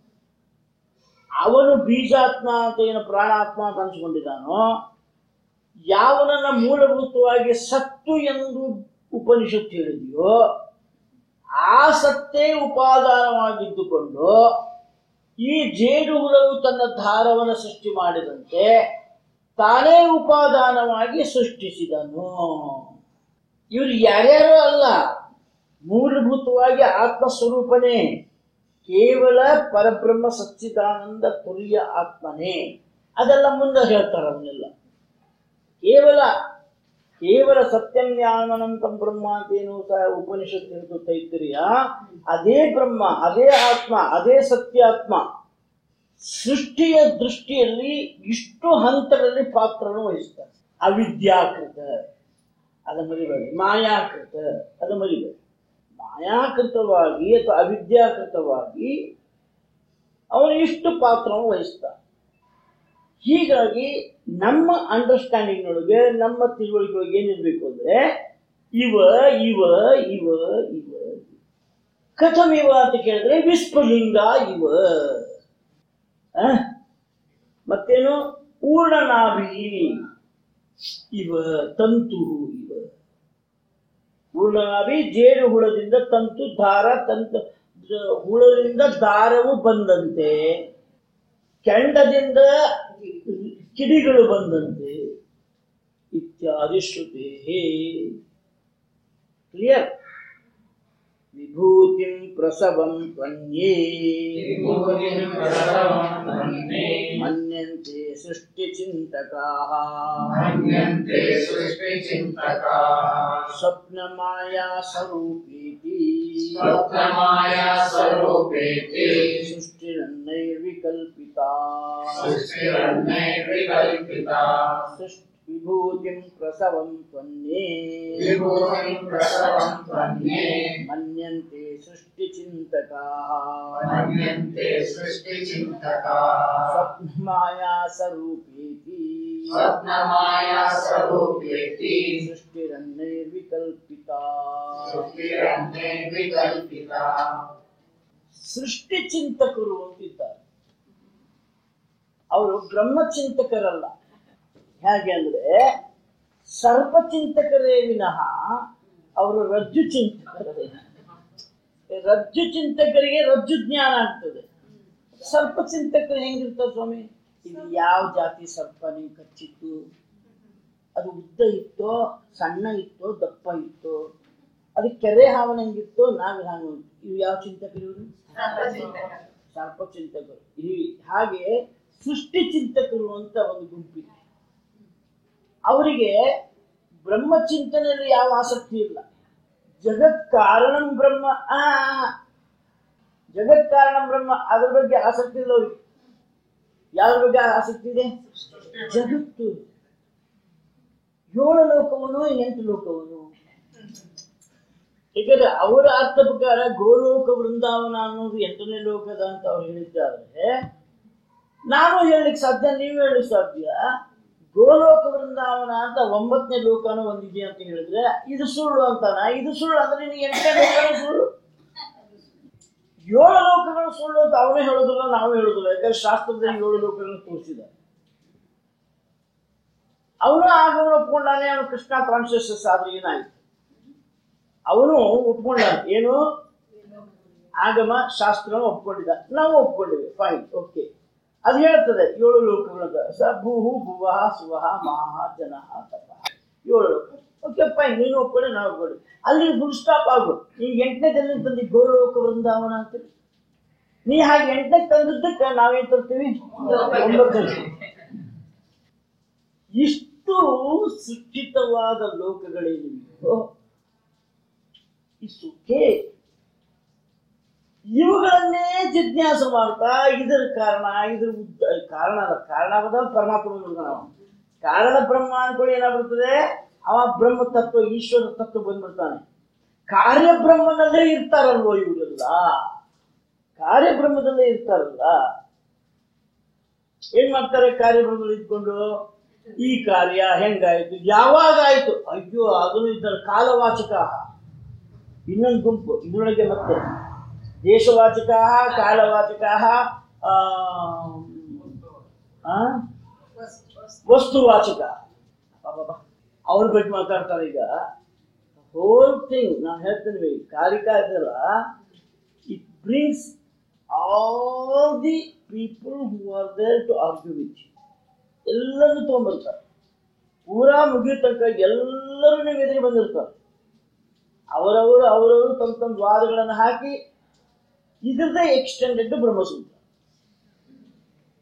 ಅವನು ಬೀಜಾತ್ಮ ಅಂತ ಏನು ಪ್ರಾಣಾತ್ಮ ಅಂತ ಅನ್ಸ್ಕೊಂಡಿದ್ದಾನೋ ಯಾವನನ್ನ ಮೂಲಭೂತವಾಗಿ ಸತ್ತು ಎಂದು ಉಪನಿಷತ್ತು ಹೇಳಿದೆಯೋ ಆ ಸತ್ತೇ ಉಪಾದಾನವಾಗಿದ್ದುಕೊಂಡು ಈ ಜೇಡು ಹುಳವು ತನ್ನ ದಾರವನ್ನು ಸೃಷ್ಟಿ ಮಾಡಿದಂತೆ ತಾನೇ ಉಪಾದಾನವಾಗಿ ಸೃಷ್ಟಿಸಿದನು ಇವರು ಯಾರ್ಯಾರು ಅಲ್ಲ ಮೂಲಭೂತವಾಗಿ ಆತ್ಮಸ್ವರೂಪನೇ ಕೇವಲ ಪರಬ್ರಹ್ಮ ಸಚ್ಚಿದಾನಂದ ತುರಿಯ ಆತ್ಮನೇ ಅದೆಲ್ಲ ಮುಂದೆ ಹೇಳ್ತಾರೆ ಅವನ್ನೆಲ್ಲ ಕೇವಲ ಕೇವಲ ಸತ್ಯಂ ಜ್ಞಾನಮನಂತಂ ಬ್ರಹ್ಮ ಅಂತೇನು ಸಹ ಉಪನಿಷತ್ ಹೇಳ್ತು ತೈತಿರಿಯ ಅದೇ ಬ್ರಹ್ಮ ಅದೇ ಆತ್ಮ ಅದೇ ಸತ್ಯಾತ್ಮ ಸೃಷ್ಟಿಯ ದೃಷ್ಟಿಯಲ್ಲಿ ಇಷ್ಟು ಹಂತಗಳಲ್ಲಿ ಪಾತ್ರವನ್ನು ವಹಿಸ್ತಾರೆ ಅವಿದ್ಯಾಕೃತ ಅದು ಮರಿಬೇಡಿ ಮಾಯಾಕೃತ ಅದು ಮರಿಬೇಡಿ ಮಾಯಾಕೃತವಾಗಿ ಅಥವಾ ಅವಿದ್ಯಾಕೃತವಾಗಿ ಅವನು ಇಷ್ಟು ಪಾತ್ರವನ್ನು ವಹಿಸ್ತಾನೆ ಹೀಗಾಗಿ ನಮ್ಮ ಅಂಡರ್ಸ್ಟ್ಯಾಂಡಿಂಗ್ ಒಳಗೆ ನಮ್ಮ ತಿಳುವಳಿಕೆ ಒಳಗೆ ಏನಿರ್ಬೇಕು ಅಂದ್ರೆ ಇವ ಇವ ಇವ ಇವ ಕಥಮಿವ ಅಂತ ಕೇಳಿದ್ರೆ ವಿಸ್ಫುಲಿಂಗ ಇವ ಆ? ಮತ್ತೇನು ಪೂರ್ಣನಾಭಿ ಇವ ತಂತು ಇವ ಪೂರ್ಣನಾಭಿ ಜೇನು ಹುಳದಿಂದ ತಂತು ದಾರ ತಂತು ದ- ಹುಳದಿಂದ ದಾರವು ಬಂದಂತೆ ಕೆಂಡದಿಂದ ಕಿಡಿಗಳು ಬಂದಂತೆ ಇತ್ಯಾದಿ ಶ್ರುತಿ ಕ್ಲಿಯರ್ ವಿಭೂತಿಂ ಪ್ರಸವಂ ತ್ವನ್ಯೇ ವಿಭೂತಿಂ ಪ್ರಸವಂ ತ್ವನ್ಯೇ. ಮನ್ಯಂತೆ ಸೃಷ್ಟಿಚಿಂತಕಾಃ ಮನ್ಯಂತೆ ಸೃಷ್ಟಿಚಿಂತಕಾಃ. ಸ್ವಪ್ನಮಾಯಾ ಸ್ವರೂಪೀತಿ ಸ್ವಪ್ನಮಾಯಾ ಸ್ವರೂಪೇತಿ ಸೃಷ್ಟಿರನ್ನೈರ್ವಿಕಲ್ಪಿತಾ ಸೃಷ್ಟಿರನ್ಯೈರ್ವಿಕಲ್ಪಿತಾ. ಸೃಷ್ಟಿ ವಿಭೂತಿಂ ಪ್ರಸವಂ ತ್ವನ್ಯೇ ವಿಭೂತಿಂ ಪ್ರಸವಂ ತ್ವನ್ಯೇ. ಮನ್ಯಂತೆ ಸೃಷ್ಟಿಚಿಂತಕಾಃ ಮನ್ಯಂತೆ ಸೃಷ್ಟಿಚಿಂತಕಾಃ. ಸ್ವಪ್ನಮಾಯಾ ಸ್ವರೂಪೀತಿ ಸ್ವಪ್ನಮಾಯಾ ಸ್ವರೂಪೇತಿ ಸೃಷ್ಟಿರನ್ನೈರ್ವಿಕಲ್ಪಿತಾ ಸೃಷ್ಟಿರನ್ಯೈರ್ವಿಕಲ್ಪಿತಾ. ಸೃಷ್ಟಿಚಿಂತಕರು ಅಂತಿದ್ದಾರೆ ಅವರು ಬ್ರಹ್ಮಚಿಂತಕರಲ್ಲ ಹೇಗೆ ಅಂದ್ರೆ ಸರ್ಪಚಿಂತಕರೇ ವಿನಃ ಅವರು ರಜ್ಜು ಚಿಂತಕರೇ ರಜ್ಜು ಚಿಂತಕರಿಗೆ ರಜ್ಜು ಜ್ಞಾನ ಆಗ್ತದೆ ಸರ್ಪ ಚಿಂತಕರು ಹೆಂಗಿರ್ತಾರೆ ಸ್ವಾಮಿ ಇದು ಯಾವ ಜಾತಿ ಸರ್ಪ ನೀವು ಕಚ್ಚಿತ್ತು ಅದು ಉದ್ದ ಇತ್ತೋ ಸಣ್ಣ ಇತ್ತೋ ದಪ್ಪ ಇತ್ತೋ ಅದು ಕೆರೆ ಹಾವನ ಹೆಂಗಿತ್ತೋ ನಾವಿ ಹಾವು ಇವು ಯಾವ ಚಿಂತಕರು ಇವರು ಸರ್ಪ ಚಿಂತಕರು ಈ ಹಾಗೆ ಸೃಷ್ಟಿ ಚಿಂತಕರು ಅಂತ ಒಂದು ಗುಂಪಿದೆ ಅವರಿಗೆ ಬ್ರಹ್ಮ ಚಿಂತನೆಯಲ್ಲಿ ಯಾವ ಆಸಕ್ತಿ ಇಲ್ಲ ಜಗತ್ ಕಾರಣಂ ಬ್ರಹ್ಮ ಆ ಜಗತ್ ಕಾರಣಂ ಬ್ರಹ್ಮ ಅದ್ರ ಬಗ್ಗೆ ಆಸಕ್ತಿ ಇಲ್ಲ ಅವ್ರಿಗೆ ಯಾವ್ದ್ರ ಬಗ್ಗೆ ಆಸಕ್ತಿ ಇದೆ ಜಗತ್ತು ಏಳು ಲೋಕವನು ಎಂಟು ಲೋಕವನು ಯಾಕಂದ್ರೆ ಅವರ ಅರ್ಥ ಪ್ರಕಾರ ಗೋಲೋಕ ವೃಂದಾವನ ಅನ್ನೋದು ಎಂಟನೇ ಲೋಕದ ಅಂತ ಅವ್ರು ಹೇಳಿದ್ದಾರೆ ನಾನು ಹೇಳಲಿಕ್ಕೆ ಸಾಧ್ಯ ನೀವು ಹೇಳಲಿಕ್ಕೆ ಸಾಧ್ಯ ಗೋಲೋಕ ವೃಂದಾವನ ಅಂತ ಒಂಬತ್ತನೇ ಲೋಕನೂ ಒಂದಿದೆ ಅಂತ ಹೇಳಿದ್ರೆ ಇದು ಸುಳ್ಳು ಅಂತಾನ ಇದು ಸುಳ್ಳು ಅಂದ್ರೆ ನೀನು ಎಂಟನೇ ಲೋಕನೂ ಸುಳ್ಳು ಏಳು ಲೋಕಗಳು ಸುಳ್ಳು ಅಂತ ಅವನೇ ಹೇಳೋದಿಲ್ಲ ನಾವು ಹೇಳೋದಿಲ್ಲ ಯಾಕಂದ್ರೆ ಶಾಸ್ತ್ರದಲ್ಲಿ ಏಳು ಲೋಕಗಳನ್ನು ತೋರಿಸಿದ್ದಾರೆ ಅವನು ಆಗಮನ ಒಪ್ಕೊಂಡಾನೆ ಅವನು ಕೃಷ್ಣ ಕಾನ್ಶಿಯಸ್ ಆದ್ರೆ ಏನಾಯ್ತು ಅವನು ಒಪ್ಕೊಂಡ ಏನು ಆಗಮ ಶಾಸ್ತ್ರ ಒಪ್ಕೊಂಡಿದ್ದ ನಾವು ಒಪ್ಕೊಂಡಿವಿ ಫೈನ್ ಓಕೆ ಅದು ಹೇಳ್ತದೆ ಏಳು ಲೋಕಗಳದ ಸ ಭೂಹು ಭುವ ಸುವಹ ಮಹ ಜನ ತಪ ಏಳು ಲೋಕ ಓಕೆ ಫೈನ್ ನೀನು ಒಪ್ಕೊಳ್ಳಿ ನಾವು ಒಪ್ಕೊಳ್ಳಿ ಅಲ್ಲಿ ಫುಲ್ ಸ್ಟಾಪ್ ಆಗು ನೀ ಎಂಟನೇದಲ್ಲಿ ತಂದಿ ಗೋಲೋಕ ವೃಂದಾವನ ಅಂತೇಳಿ ನೀ ಹಾಗೆ ಎಂಟನೇ ತಂದಿದ್ದಕ್ಕೆ ನಾವೇನ್ ತರ್ತೀವಿ ಒಂಬತ್ತನೇ ಇಷ್ಟು ಸೃಷ್ಟಿತವಾದ ಲೋಕಗಳೇನಿವೆಯೋ ಇಷ್ಟು ಓಕೆ ಇವುಗಳನ್ನೇ ಜಿಜ್ಞಾಸ ಮಾಡ್ತಾ ಇದರ ಕಾರಣ ಇದ್ರ ಉದ್ದ ಕಾರಣ ಅಲ್ಲ ಕಾರಣವಾದ ಪರಮಾತ್ಮ ನಾವು ಕಾರಣ ಬ್ರಹ್ಮ ಅನ್ಕೊಳ್ಳಿ ಏನಾಗ್ಬಿಡ್ತದೆ ಅವ ಬ್ರಹ್ಮ ತತ್ವ ಈಶ್ವರ ತತ್ವ ಬಂದ್ಬಿಡ್ತಾನೆ ಕಾರ್ಯಬ್ರಹ್ಮನಲ್ಲೇ ಇರ್ತಾರಲ್ವೋ ಇವರೆಲ್ಲ ಕಾರ್ಯಬ್ರಹ್ಮದಲ್ಲೇ ಇರ್ತಾರಲ್ಲ ಏನ್ ಮಾಡ್ತಾರೆ ಕಾರ್ಯಬ್ರಹ್ಮದಲ್ಲಿ ಇದ್ಕೊಂಡು ಈ ಕಾರ್ಯ ಹೆಂಗಾಯ್ತು ಯಾವಾಗ ಆಯ್ತು ಅಯ್ಯೋ ಅದನ್ನು ಇದ್ದಾರೆ ಕಾಲವಾಚಕ ಇನ್ನೊಂದು ಗುಂಪು ಇದರೊಳಗೆ ಮತ್ತೆ ದೇಶವಾಚಕ ಕಾಲವಾಚಕ ವಸ್ತುವಾಚಕ ಅಬ್ಬಬ್ಬಾ. ಅವ್ರ ಬಗ್ಗೆ ಮಾತಾಡ್ತಾರೆ ಈಗ ಹೋಲ್ ಥಿಂಗ್ ನಾನು ಹೇಳ್ತೀನಿ ಕಾರಿಕಾ ಇದೆಲ್ಲ it brings all the people who are there to argue with ಎಲ್ಲರೂ ತೊಗೊಂಡ್ಬರ್ತಾರೆ ಪೂರಾ ಮುಗಿಯೋ ತನಕ ಎಲ್ಲರೂ ನೀವು ಎದುರಿಗೆ ಬಂದಿರ್ತಾರೆ ಅವರವರು ಅವರವರು ತಮ್ಮ ತಮ್ಮ ವಾದಗಳನ್ನು ಹಾಕಿ ಇದ್ರದ್ದೇ ಎಕ್ಸ್ಟೆಂಡೆಡ್ ಬ್ರಹ್ಮಸೂತ್ರ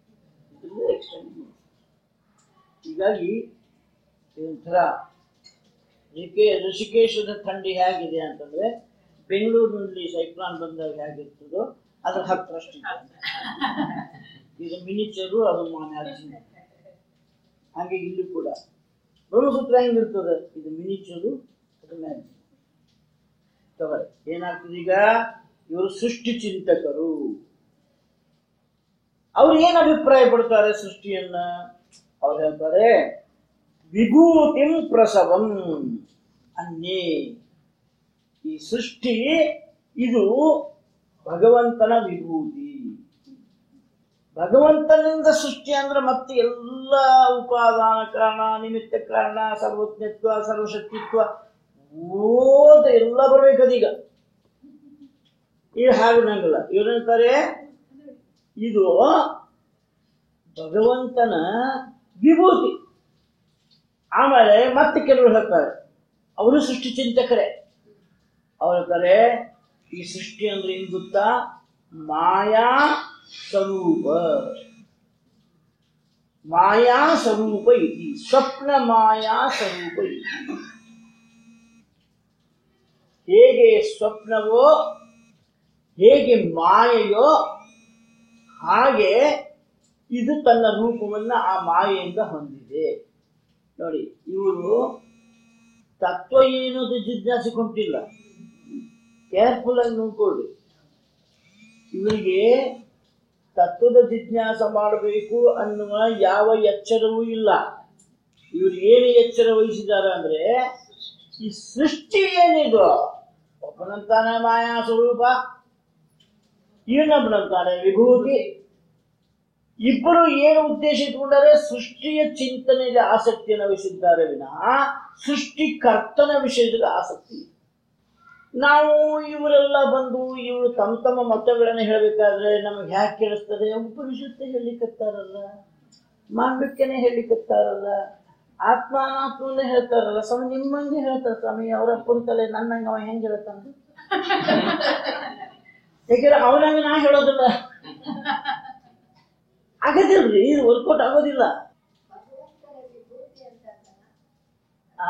ಇದ್ರದ್ದೇ ಎಕ್ಸ್ಟೆಂಡೆಡ್ ಹೀಗಾಗಿ ಇದೊಂಥರ ಋಷಿಕೇ ಋಷಿಕೇಶದ ಥಂಡಿ ಹೇಗಿದೆ ಅಂತಂದ್ರೆ ಬೆಂಗಳೂರಿನಲ್ಲಿ ಸೈಕ್ಲಾನ್ ಬಂದಾಗ ಹೇಗಿರ್ತದೋ ಅದ್ರ ಹತ್ತರಷ್ಟು ಇದೆ. ಇದು ಮಿನಿಚರು ಅದು ಮ್ಯಾಕ್ಸಿಮಮ್ ಹಾಗೆ ಇಲ್ಲಿ ಕೂಡ ಬ್ರಹ್ಮಸೂತ್ರ ಹೆಂಗಿರ್ತದೆ ಇದು ಮಿನಿಚರು ಅದು ಮ್ಯಾಕ್ಸಿಮಮ್ ತಗೊಳ್ಳಿ ಏನಾಗ್ತದೆ ಈಗ ಇವರು ಸೃಷ್ಟಿ ಚಿಂತಕರು ಅವ್ರು ಏನ್ ಅಭಿಪ್ರಾಯ ಪಡ್ತಾರೆ ಸೃಷ್ಟಿಯನ್ನ ಅವ್ರು ಹೇಳ್ತಾರೆ ವಿಭೂತಿಂ ಪ್ರಸವಂ ಅನ್ನೇ ಈ ಸೃಷ್ಟಿ ಇದು ಭಗವಂತನ ವಿಭೂತಿ ಭಗವಂತನಿಂದ ಸೃಷ್ಟಿ ಅಂದ್ರೆ ಮತ್ತೆ ಎಲ್ಲ ಉಪಾದಾನ ಕಾರಣ ನಿಮಿತ್ತ ಕಾರಣ ಸರ್ವಜ್ಞತ್ವ ಸರ್ವಶಕ್ತಿತ್ವ ಓದ ಎಲ್ಲ ಬರ್ಬೇಕದೀಗ ಈಗ ಹಾಗೆ ನಂಗಲ್ಲ ಇವ್ರೇಂತಾರೆ ಇದು ಭಗವಂತನ ವಿಭೂತಿ ಆಮೇಲೆ ಮತ್ತೆ ಕೆಲವರು ಹೇಳ್ತಾರೆ ಅವರು ಸೃಷ್ಟಿ ಚಿಂತಕರೇ ಅವ್ರು ಹೇಳ್ತಾರೆ ಈ ಸೃಷ್ಟಿ ಅಂದ್ರೆ ಏನ್ ಗೊತ್ತಾ ಮಾಯಾ ಸ್ವರೂಪ ಮಾಯಾ ಸ್ವರೂಪ ಇತಿ ಸ್ವಪ್ನ ಮಾಯಾ ಸ್ವರೂಪ ಇತಿ ಹೇಗೆ ಸ್ವಪ್ನವೋ ಹೇಗೆ ಮಾಯೆಯೋ ಹಾಗೆ ಇದು ತನ್ನ ರೂಪವನ್ನ ಆ ಮಾಯೆಯಿಂದ ಹೊಂದಿದೆ ನೋಡಿ ಇವರು ತತ್ವ ಏನು ಅಂತ ಜಿಜ್ಞಾಸೆ ಕೊಟ್ಟಿಲ್ಲ ಕೇರ್ಫುಲ್ ಆಗಿ ನೋಡ್ಕೊಳ್ಳಿ ಇವರಿಗೆ ತತ್ವದ ಜಿಜ್ಞಾಸ ಮಾಡಬೇಕು ಅನ್ನುವ ಯಾವ ಎಚ್ಚರವೂ ಇಲ್ಲ ಇವರು ಏನು ಎಚ್ಚರ ವಹಿಸಿದ್ದಾರೆ ಅಂದ್ರೆ ಈ ಸೃಷ್ಟಿ ಏನಿದು ಒಬ್ಬನಂತಾನೆ ಮಾಯಾ ಸ್ವರೂಪ ಇನ್ನೊಬ್ಬನಂತಾನೆ ವಿಭೂತಿ ಇಬ್ಬರು ಏನು ಉದ್ದೇಶ ಇಟ್ಕೊಂಡಾರೆ ಸೃಷ್ಟಿಯ ಚಿಂತನೆಗೆ ಆಸಕ್ತಿಯನ್ನು ವಹಿಸಿದ್ದಾರೆ ವಿನಃ ಸೃಷ್ಟಿಕರ್ತನ ವಿಷಯದಲ್ಲಿ ಆಸಕ್ತಿ ಇಲ್ಲ. ನಾವು ಇವರೆಲ್ಲ ಬಂದು ಇವರು ತಮ್ಮ ತಮ್ಮ ಮತಗಳನ್ನು ಹೇಳಬೇಕಾದ್ರೆ ನಮಗೆ ಹ್ಯಾಕೆ ಕೇಳಿಸ್ತದೆ ಉಪನಿಷತ್ತೆ ಹೇಳಿಕತ್ತಾರಲ್ಲ ಮಾಂಡಕ್ಯನೇ ಹೇಳಿಕತ್ತಾರಲ್ಲ ಆತ್ಮ ಅನಾತ್ಮನೇ ಹೇಳ್ತಾರಲ್ಲ ಸ್ವಾಮಿ ನಿಮ್ಮಂಗೆ ಹೇಳ್ತಾರೆ ಸ್ವಾಮಿ ಅವರಪ್ಪನ ತಲೆ ನನ್ನಂಗೆ ಅವ ಹೆಂಗೆ ಹೇಳ್ತಾನೆ ಯಾಕೆಂದ್ರೆ ಅವನಂಗೆ ನಾ ಹೇಳೋದಿಲ್ಲ ಆಗದಿಲ್ರಿ ಇದು ವರ್ಕೌಟ್ ಆಗೋದಿಲ್ಲ ಆ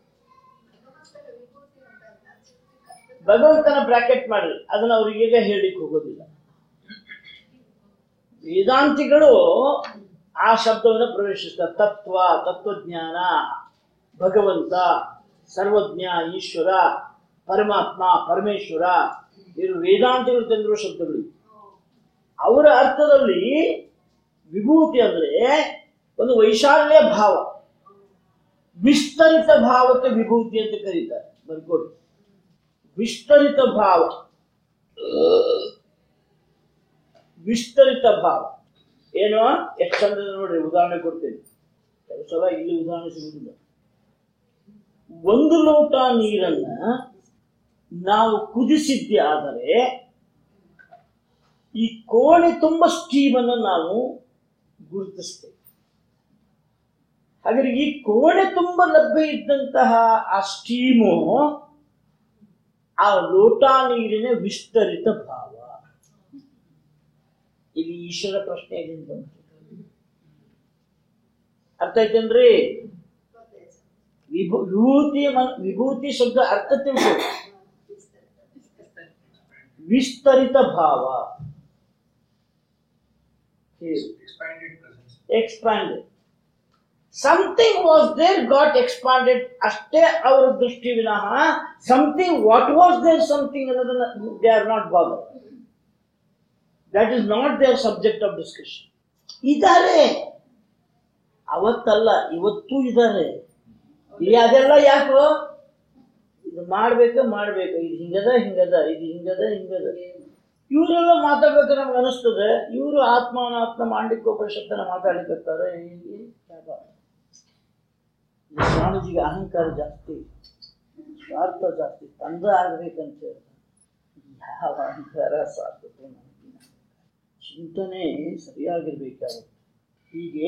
ಭಗವಂತನ ಬ್ರಾಕೆಟ್ ಮಾಡ್ರಿ ಅದನ್ನ ಅವ್ರಿಗೆ ಈಗ ಹೇಳಿಕ್ ಹೋಗೋದಿಲ್ಲ ವೇದಾಂತಿಗಳು ಆ ಶಬ್ದವನ್ನು ಪ್ರವೇಶಿಸ್ತಾರೆ ತತ್ವ ತತ್ವಜ್ಞಾನ ಭಗವಂತ ಸರ್ವಜ್ಞ ಈಶ್ವರ ಪರಮಾತ್ಮ ಪರಮೇಶ್ವರ ಇವರು ವೇದಾಂತಿಗಳು ತಂದಿರುವ ಶಬ್ದಗಳು ಇವು. ಅವರ ಅರ್ಥದಲ್ಲಿ ವಿಭೂತಿ ಅಂದ್ರೆ ಒಂದು ವೈಶಾಲ್ಯ ಭಾವ ವಿಸ್ತರಿತ ಭಾವಕ್ಕೆ ವಿಭೂತಿ ಅಂತ ಕರೀತಾರೆ ಬರ್ಕೊಡಿ ವಿಸ್ತರಿತ ಭಾವ ವಿಸ್ತರಿತ ಭಾವ ಏನು ಎಷ್ಟು ಚಂದ ನೋಡ್ರಿ ಉದಾಹರಣೆ ಕೊಡ್ತೇನೆ ಕೆಲವು ಸಲ ಇಲ್ಲಿ ಉದಾಹರಣೆ ಸಿಗುವುದಿಲ್ಲ ಒಂದು ಲೋಟ ನೀರನ್ನ ನಾವು ಕುದಿಸಿದ್ದೆ ಆದರೆ ಈ ಕೋಣೆ ತುಂಬ ಸ್ಟೀಮನ್ನು ನಾವು ಗುರುತಿಸ್ತೇವೆ ಹಾಗಾದ್ರೆ ಈ ಕೋಣೆ ತುಂಬ ಲಭ್ಯ ಇದ್ದಂತಹ ಆ ಸ್ಟೀಮು ಆ ಲೋಟ ನೀರಿನ ವಿಸ್ತರಿತ ಭಾವ ಇಲ್ಲಿ ಈಶ್ವರ ಪ್ರಶ್ನೆ ಎಲ್ಲಿಂದ ಬಂತು ಅರ್ಥ ಐತೇನ್ರಿ ವಿಭೂ ವಿಭೂತಿ ಮ- ವಿಭೂತಿ ಶಬ್ದ ಅರ್ಥ ತಿಳ್ಕೊ ವಿಸ್ತರಿತ ಭಾವ expanded presence. expanded. Something was there, got expanded. ಅಷ್ಟೇ ಅವರ ದೃಷ್ಟಿ ವಿನಃ something what was there something ಅನ್ನೋದನ್ನ they are not bother that is not their subject of discussion ಇದ್ದಾರೆ ಅವತ್ತಲ್ಲ ಇವತ್ತೂ ಇದ್ದಾರೆ ಈ ಅದೆಲ್ಲ ಯಾಕೋ ಇದು ಮಾಡ್ಬೇಕು ಮಾಡ್ಬೇಕು ಇದು ಹಿಂಗದ ಹಿಂಗದ ಇದು ಹಿಂಗದ ಹಿಂಗದ ಇವರೆಲ್ಲ ಮಾತಾಡ್ಬೇಕು ನಮ್ಗೆ ಅನಿಸ್ತದೆ ಇವರು ಆತ್ಮ ಅನಾತ್ಮ ಮಾಡ್ಲಿಕ್ಕೆ ಉಪನಿಷತ್ತನ್ನ ಮಾತಾಡ್ಲಿಕ್ಕತ್ತಾರೆ ಈ- ಯಾಕ? ಈ ಸ್ವಾಮೀಜಿಗೆ ಅಹಂಕಾರ ಜಾಸ್ತಿ ಸ್ವಾರ್ಥ ಜಾಸ್ತಿ ತಂದ ಆಗ್ಬೇಕಂತ ಹೇಳ್ತಾರೆ ಯಾವ ಅಹಂಕಾರ ಸ್ವಾರ್ಥತೆ ನನಗಿಲ್ಲ. ಚಿಂತನೆ ಸರಿಯಾಗಿರ್ಬೇಕಾಗುತ್ತೆ ಹೀಗೆ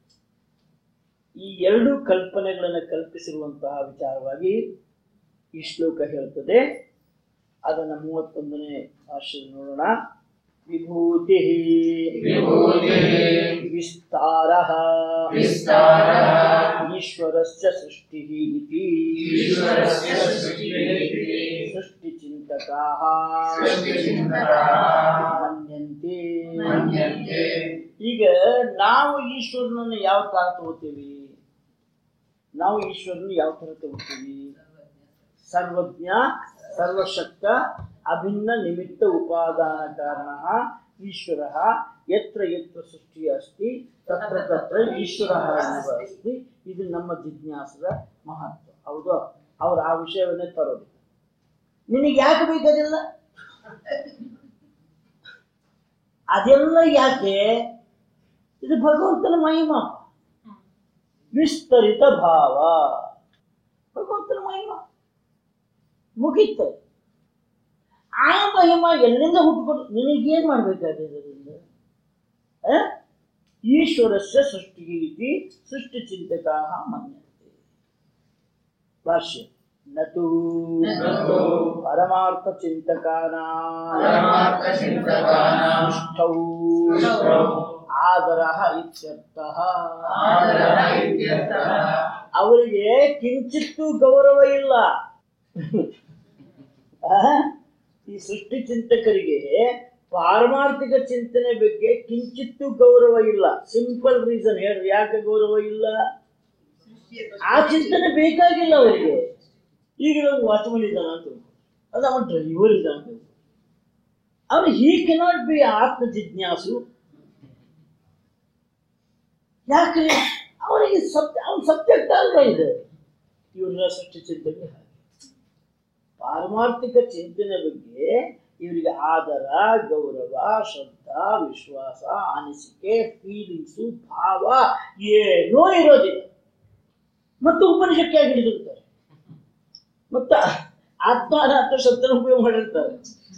ಈ ಎರಡು ಕಲ್ಪನೆಗಳನ್ನು ಕಲ್ಪಿಸಿರುವಂತಹ ವಿಚಾರವಾಗಿ ಈ ಶ್ಲೋಕ ಹೇಳ್ತದೆ ಅದನ್ನು ಮೂವತ್ತೊಂದನೇ ಭಾಷೆಯಲ್ಲಿ ನೋಡೋಣ ವಿಭೂತಿ ವಿಭೂತಿಃ ವಿಸ್ತಾರಃ ವಿಸ್ತಾರಃ ಈಶ್ವರಸ್ಯ ಸೃಷ್ಟಿಃ ಇತಿ ಈಶ್ವರಸ್ಯ ಸೃಷ್ಟಿಃ ಇತಿ ಸೃಷ್ಟಿಚಿಂತಕಾಃ ಸೃಷ್ಟಿಚಿಂತಕಾಃ ಮನ್ಯಂತೆ ಮನ್ಯಂತೆ ಈಗ ನಾವು ಈಶ್ವರನನ್ನು ಯಾವ ತರ ತಗೋತೀವಿ ನಾವು ಈಶ್ವರನ ಯಾವ ತರ ತಗೋತೀವಿ ಸರ್ವಜ್ಞ ಸರ್ವಶಕ್ತ ಅಭಿನ್ನ ನಿಮಿತ್ತ ಉಪಾದಾನ ಕಾರಣ ಈಶ್ವರ ಯತ್ರ ಯತ್ರ ಸೃಷ್ಟಿ ಅಸ್ತಿ ತತ್ರ ತತ್ರ ಈಶ್ವರ ಎನ್ನುವ ಅಸ್ತಿ ಇದು ನಮ್ಮ ಜಿಜ್ಞಾಸದ ಮಹತ್ವ ಹೌದು ಅವ್ರು ಆ ವಿಷಯವನ್ನೇ ತರೋದು ನಿನಗೆ ಯಾಕೆ ಬೇಕದಿಲ್ಲ ಅದೆಲ್ಲ ಯಾಕೆ ಇದು ಭಗವಂತನ ಮಹಿಮಾ ವಿಸ್ತರಿತ ಭಾವ ಭಗವಂತನ ಮಹಿಮಾ ಮುಗೀತು ಆ ಮಹಿಮಾ ಎಲ್ಲಿಂದ ಹುಟ್ಕೊಂಡು ನಿನಗೇನ್ ಮಾಡ್ಬೇಕಾಗಿದ್ದರಿಂದ ಆ? ಈಶ್ವರಸ್ಯ ಸೃಷ್ಟಿಗೆ ಇತಿ ಸೃಷ್ಟಿ ಚಿಂತಕಾ ಮನ್ಯಂತೆ ಭಾಷ್ಯ ನತು ನತು ಪರಮಾರ್ಥ ಚಿಂತಕಾನ ಪರಮಾರ್ಥಚಿಂತಕಾನಾಂ ಇಷ್ಟೌ ಇಷ್ಟೌ ಆದರ ಇತ್ಯರ್ಥಃ ಆದರಃ ಇತ್ಯರ್ಥಃ ಅವರಿಗೆ ಕಿಂಚಿತ್ತೂ ಗೌರವ ಇಲ್ಲ ಆ? ಈ ಸೃಷ್ಟಿ ಚಿಂತಕರಿಗೆ ಪಾರಮಾರ್ಥಿಕ ಚಿಂತನೆ ಬಗ್ಗೆ ಕಿಂಚಿತ್ತೂ ಗೌರವ ಇಲ್ಲ ಸಿಂಪಲ್ ರೀಸನ್ ಹೇಳ್ರಿ ಯಾಕೆ ಗೌರವ ಇಲ್ಲ ಆ ಚಿಂತನೆ ಬೇಕಾಗಿಲ್ಲ ಅವರಿಗೆ ಈಗ ನಾವು ವಾಚ್ಮನ್ ಇದ್ದಾನ ಅಂತ ತಿಳ್ಕೊ. ಅದು ಅವನ ಡ್ರೈವರ್ ಇದ್ದಾನ ಅಂತ ತಿಳ್ಕೊ. ಅವನು ಹೀ ಕೆನಾಟ್ ಬಿ ಆತ್ಮ ಜಿಜ್ಞಾಸು ಯಾಕ್ರಿ ಅವನಿಗೆ ಸಬ್ಜೆ ಅವನ ಸಬ್ಜೆಕ್ಟ್ ಅಲ್ವಾ ಇದೆ ಇವರ ಸೃಷ್ಟಿ ಚಿಂತನೆ ಹಾಗೆ ಪಾರಮಾರ್ಥಿಕ ಚಿಂತನೆ ಬಗ್ಗೆ ಇವರಿಗೆ ಆದರ ಗೌರವ ಶ್ರದ್ಧಾ ವಿಶ್ವಾಸ ಅನಿಸಿಕೆ ಫೀಲಿಂಗ್ಸು ಭಾವ ಏನೂ ಇರೋದಿಲ್ಲ ಮತ್ತು ಉಪನಿಷಕ್ಕೆ ಆಗಿ ಹಿಡಿದಿರ್ತಾರೆ ಮತ್ತು ಆತ್ಮಾನಾಥ ಶಬ್ದನ ಉಪಯೋಗ ಮಾಡಿರ್ತಾರೆ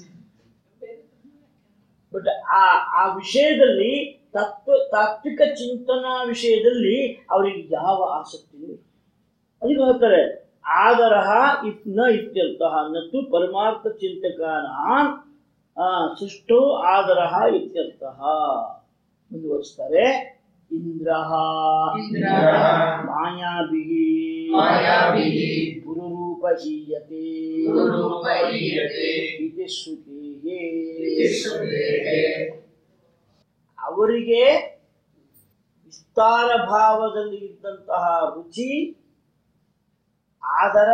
ಬಟ್ ಆ ಆ ವಿಷಯದಲ್ಲಿ ತತ್ವ ತಾತ್ವಿಕ ಚಿಂತನಾ ವಿಷಯದಲ್ಲಿ ಅವರಿಗೆ ಯಾವ ಆಸಕ್ತಿಯೂ ಇಲ್ಲ ಅದಕ್ಕೆ ಹೇಳ್ತಾರೆ ಆದರಹ ಇತ್ ನ ಇತ್ಯರ್ಥಃ ನತ್ತು ಪರಮಾರ್ಥ ಚಿಂತಕಾನ ಸೃಷ್ಟೋ ಆದರಹ ಇತ್ಯರ್ಥಃ ಮುಂದುವರಿಸ್ತಾರೆ ಇಂದ್ರಃ ಇಂದ್ರಃ ಮಾಯಾಭಿಃ ಮಾಯಾಭಿಃ ಗುರುರೂಪ ಹೀಯತೆ ಗುರುರೂಪ ಹೀಯತೆ ಇತಿ ಶ್ರುತಿಃ ಇತಿ ಶ್ರುತೇಃ ಅವರಿಗೆ ವಿಸ್ತಾರ ಭಾವದಲ್ಲಿ ಇದ್ದಂತಹ ರುಚಿ ಆದರ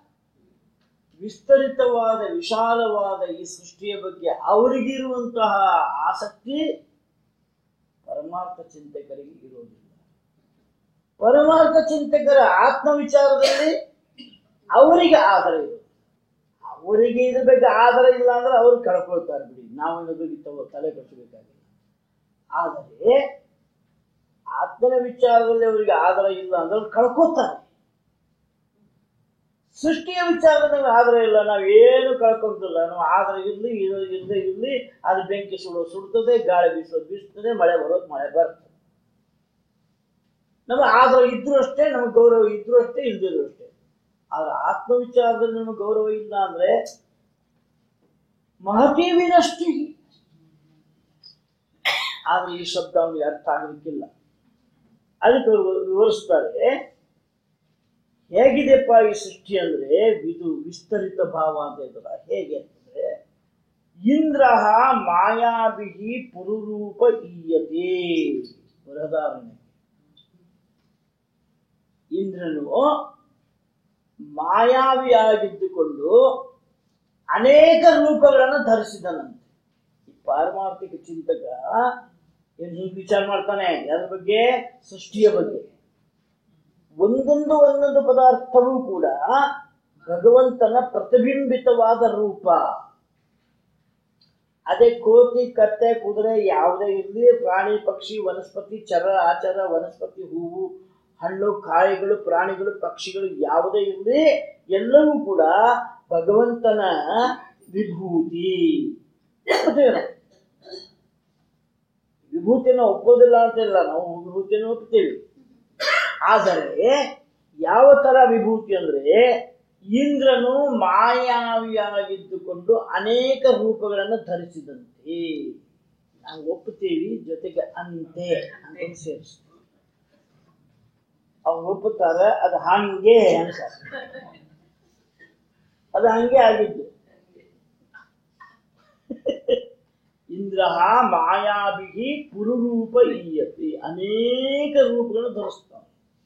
ವಿಸ್ತರಿತವಾದ ವಿಶಾಲವಾದ ಈ ಸೃಷ್ಟಿಯ ಬಗ್ಗೆ ಅವರಿಗಿರುವಂತಹ ಆಸಕ್ತಿ ಪರಮಾರ್ಥ ಚಿಂತಕರಿಗೆ ಇರೋದಿಲ್ಲ ಪರಮಾರ್ಥ ಚಿಂತಕರ ಆತ್ಮ ವಿಚಾರದಲ್ಲಿ ಅವರಿಗೆ ಆಧಾರ ಇರೋದು ಅವರಿಗೆ ಇದ್ರ ಬಗ್ಗೆ ಆಧಾರ ಇಲ್ಲ ಅಂದ್ರೆ ಅವ್ರು ಕಳ್ಕೊಳ್ತಾರೆ ಬಿಡಿ ನಾವು ಇದ್ರ ಬಗ್ಗೆ ತಗೋ ತಲೆ ಕೆಡಿಸಬೇಕಾಗಿಲ್ಲ ಆದರೆ ಆತ್ಮನ ವಿಚಾರದಲ್ಲಿ ಅವರಿಗೆ ಆಧಾರ ಇಲ್ಲ ಅಂದ್ರೆ ಅವ್ರು ಕಳ್ಕೊತಾರೆ ಸೃಷ್ಟಿಯ ವಿಚಾರದಲ್ಲಿ ಆಧಾರ ಇಲ್ಲ ನಾವು ಏನು ಕಳ್ಕೊಂತಿಲ್ಲ ನಾವು ಆಧಾರ ಇರಲಿ ಇದು ಇಲ್ಲದೆ ಇರಲಿ ಅದು ಬೆಂಕಿ ಸುಡೋ ಸುಡ್ತದೆ ಗಾಳಿ ಬೀಸೋದು ಬೀಸ್ತದೆ ಮಳೆ ಬರೋದು ಮಳೆ ಬರ್ತದೆ ನಮಗೆ ಆಧಾರ ಇದ್ರೂ ಅಷ್ಟೇ ನಮಗೆ ಗೌರವ ಇದ್ರೂ ಅಷ್ಟೇ ಇಲ್ದಿದ್ರು ಅಷ್ಟೇ ಆದ್ರೆ ಆತ್ಮ ವಿಚಾರದಲ್ಲಿ ನಮಗೆ ಗೌರವ ಇಲ್ಲ ಅಂದ್ರೆ ಮಹತೀವಿನಷ್ಟು ಆದ್ರೆ ಈ ಶಬ್ದ ಅವನಿಗೆ ಅರ್ಥ ಆಗಲಿಕ್ಕಿಲ್ಲ ಅದಕ್ಕೆ ಅವ್ರು ವಿವರಿಸ್ತಾರೆ ಹೇಗಿದೆಪ್ಪ ಈ ಸೃಷ್ಟಿ ಅಂದ್ರೆ ಇದು ವಿಸ್ತರಿತ ಭಾವ ಅಂತ ಹೇಳ್ತಾರ ಹೇಗೆ ಅಂತಂದ್ರೆ ಇಂದ್ರ ಮಾಯಾಭಿಹಿ ಪುರುರೂಪ ಈಯತೆ ಬೃಹದಾರಣ್ಯ ಇಂದ್ರನು ಮಾಯಾವಿಯಾಗಿದ್ದುಕೊಂಡು ಅನೇಕ ರೂಪಗಳನ್ನು ಧರಿಸಿದನಂತೆ ಈ ಪಾರಮಾರ್ಥಿಕ ಚಿಂತಕ ಏನು ಹೀಗೆ ವಿಚಾರ ಮಾಡ್ತಾನೆ ಯಾರ ಬಗ್ಗೆ ಸೃಷ್ಟಿಯ ಬಗ್ಗೆ ಒಂದೊಂದು ಒಂದೊಂದು ಪದಾರ್ಥವೂ ಕೂಡ ಭಗವಂತನ ಪ್ರತಿಬಿಂಬಿತವಾದ ರೂಪ ಅದೇ ಕೋತಿ ಕತ್ತೆ ಕುದುರೆ ಯಾವುದೇ ಇರಲಿ ಪ್ರಾಣಿ ಪಕ್ಷಿ ವನಸ್ಪತಿ ಚರ ಆಚಾರ ವನಸ್ಪತಿ ಹೂವು ಹಣ್ಣು ಕಾಯಿಗಳು ಪ್ರಾಣಿಗಳು ಪಕ್ಷಿಗಳು ಯಾವುದೇ ಇರಲಿ ಎಲ್ಲವೂ ಕೂಡ ಭಗವಂತನ ವಿಭೂತಿ ಒಪ್ಕೊತೀವಿ ನಾವು. ವಿಭೂತಿನ ಒಪ್ಪೋದಿಲ್ಲ ಅಂತ ಇಲ್ಲ ನಾವು ವಿಭೂತಿಯನ್ನು ಒಪ್ತೀವಿ ಆದರೆ ಯಾವ ತರ ವಿಭೂತಿ ಅಂದ್ರೆ ಇಂದ್ರನು ಮಾಯಾವಿಯಾಗಿದ್ದುಕೊಂಡು ಅನೇಕ ರೂಪಗಳನ್ನು ಧರಿಸಿದಂತೆ ನಾವು ಒಪ್ಪುತ್ತೀವಿ ಜೊತೆಗೆ ಅಂತೆ ಅಂತ ಸೇರಿಸ್ತೀವಿ ಅವ್ರು ಒಪ್ಪುತ್ತಾರೆ ಅದು ಹಂಗೆ ಅಂತಾರೆ ಅದು ಹಂಗೆ ಆಗಿದ್ದು ಇಂದ್ರ ಮಾಯಾಭಿ ಪುರುರೂಪ ಈಯತಿ ಅನೇಕ ರೂಪಗಳನ್ನು ಧರಿಸ್ತಾನೆ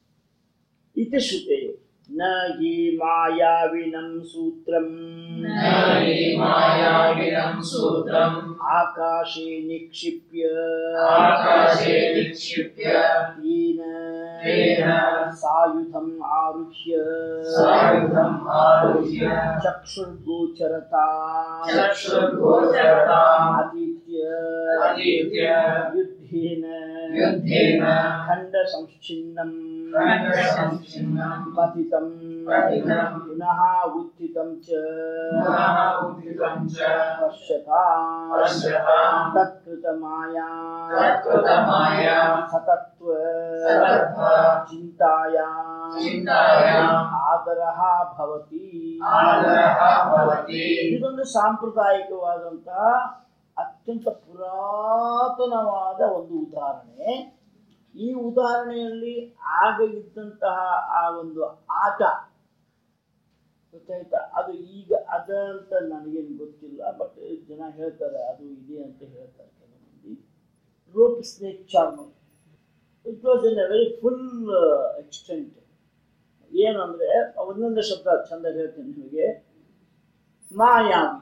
ಇತಿ ಶ್ರುತೆ ನ ಹಿ ಮಾಯಾವಿನಂ ಸೂತ್ರಂ न हि मायाविनं सूत्रम् ಆಕಾಶೆ ನಿಕ್ಷಿಪ್ಯ आकाशे निक्षिप्य ತೇನ तेन ಸಾಯುಧಂ ಆರುಹ್ಯ सायुधम् आरुह्य ಚಕ್ಷುರ್ಗೋಚರತಾ चक्षुर्गोचरताम् ಆದಿತ್ಯ अतीत्य ಯುದ್ಧೇನ युद्धेन ಖಂಡ ಸಂಶ್ಚಿನ್ನಂ खण्डसंच्छिन्नम् ಪತಿತಂ पतितं ಪುನಃ ಉತ್ಥಿತಂ ಚ पुनः उद्धितं च ಪಶ್ಯತಾ पश्यताम् ತತ್ಕೃತ ಮಾಯಾ तत्कृतमाया ಸತತ್ವ सतत्व ಚಿಂತಾಯಾ चिन्तायाम् ಆದರಃ ಭವತಿ आदरः भवति ಇದೊಂದು ಸಾಂಪ್ರದಾಯಿಕವಾದಂತಹ ಅತ್ಯಂತ ಪುರಾತನವಾದ ಒಂದು ಉದಾಹರಣೆ ಈ ಉದಾಹರಣೆಯಲ್ಲಿ ಆಗ ಇದ್ದಂತಹ ಆ ಒಂದು ಆಟ ಗೊತ್ತಾಯ್ತಾ ಅದು ಈಗ ಅದ ಅಂತ ನನಗೇನು ಗೊತ್ತಿಲ್ಲ ಬಟ್ ಜನ ಹೇಳ್ತಾರೆ ಅದು ಇದೆ ಅಂತ ಹೇಳ್ತಾರೆ ಕೆಲವು ಮಂದಿ rope snake charmer it was in a very full extent ಏನು ಅಂದರೆ ಒಂದೊಂದು ಶಬ್ದ ಚಂದ ಹೇಳ್ತೀನಿ ನಿಮಗೆ ಮಾಯಾವಿ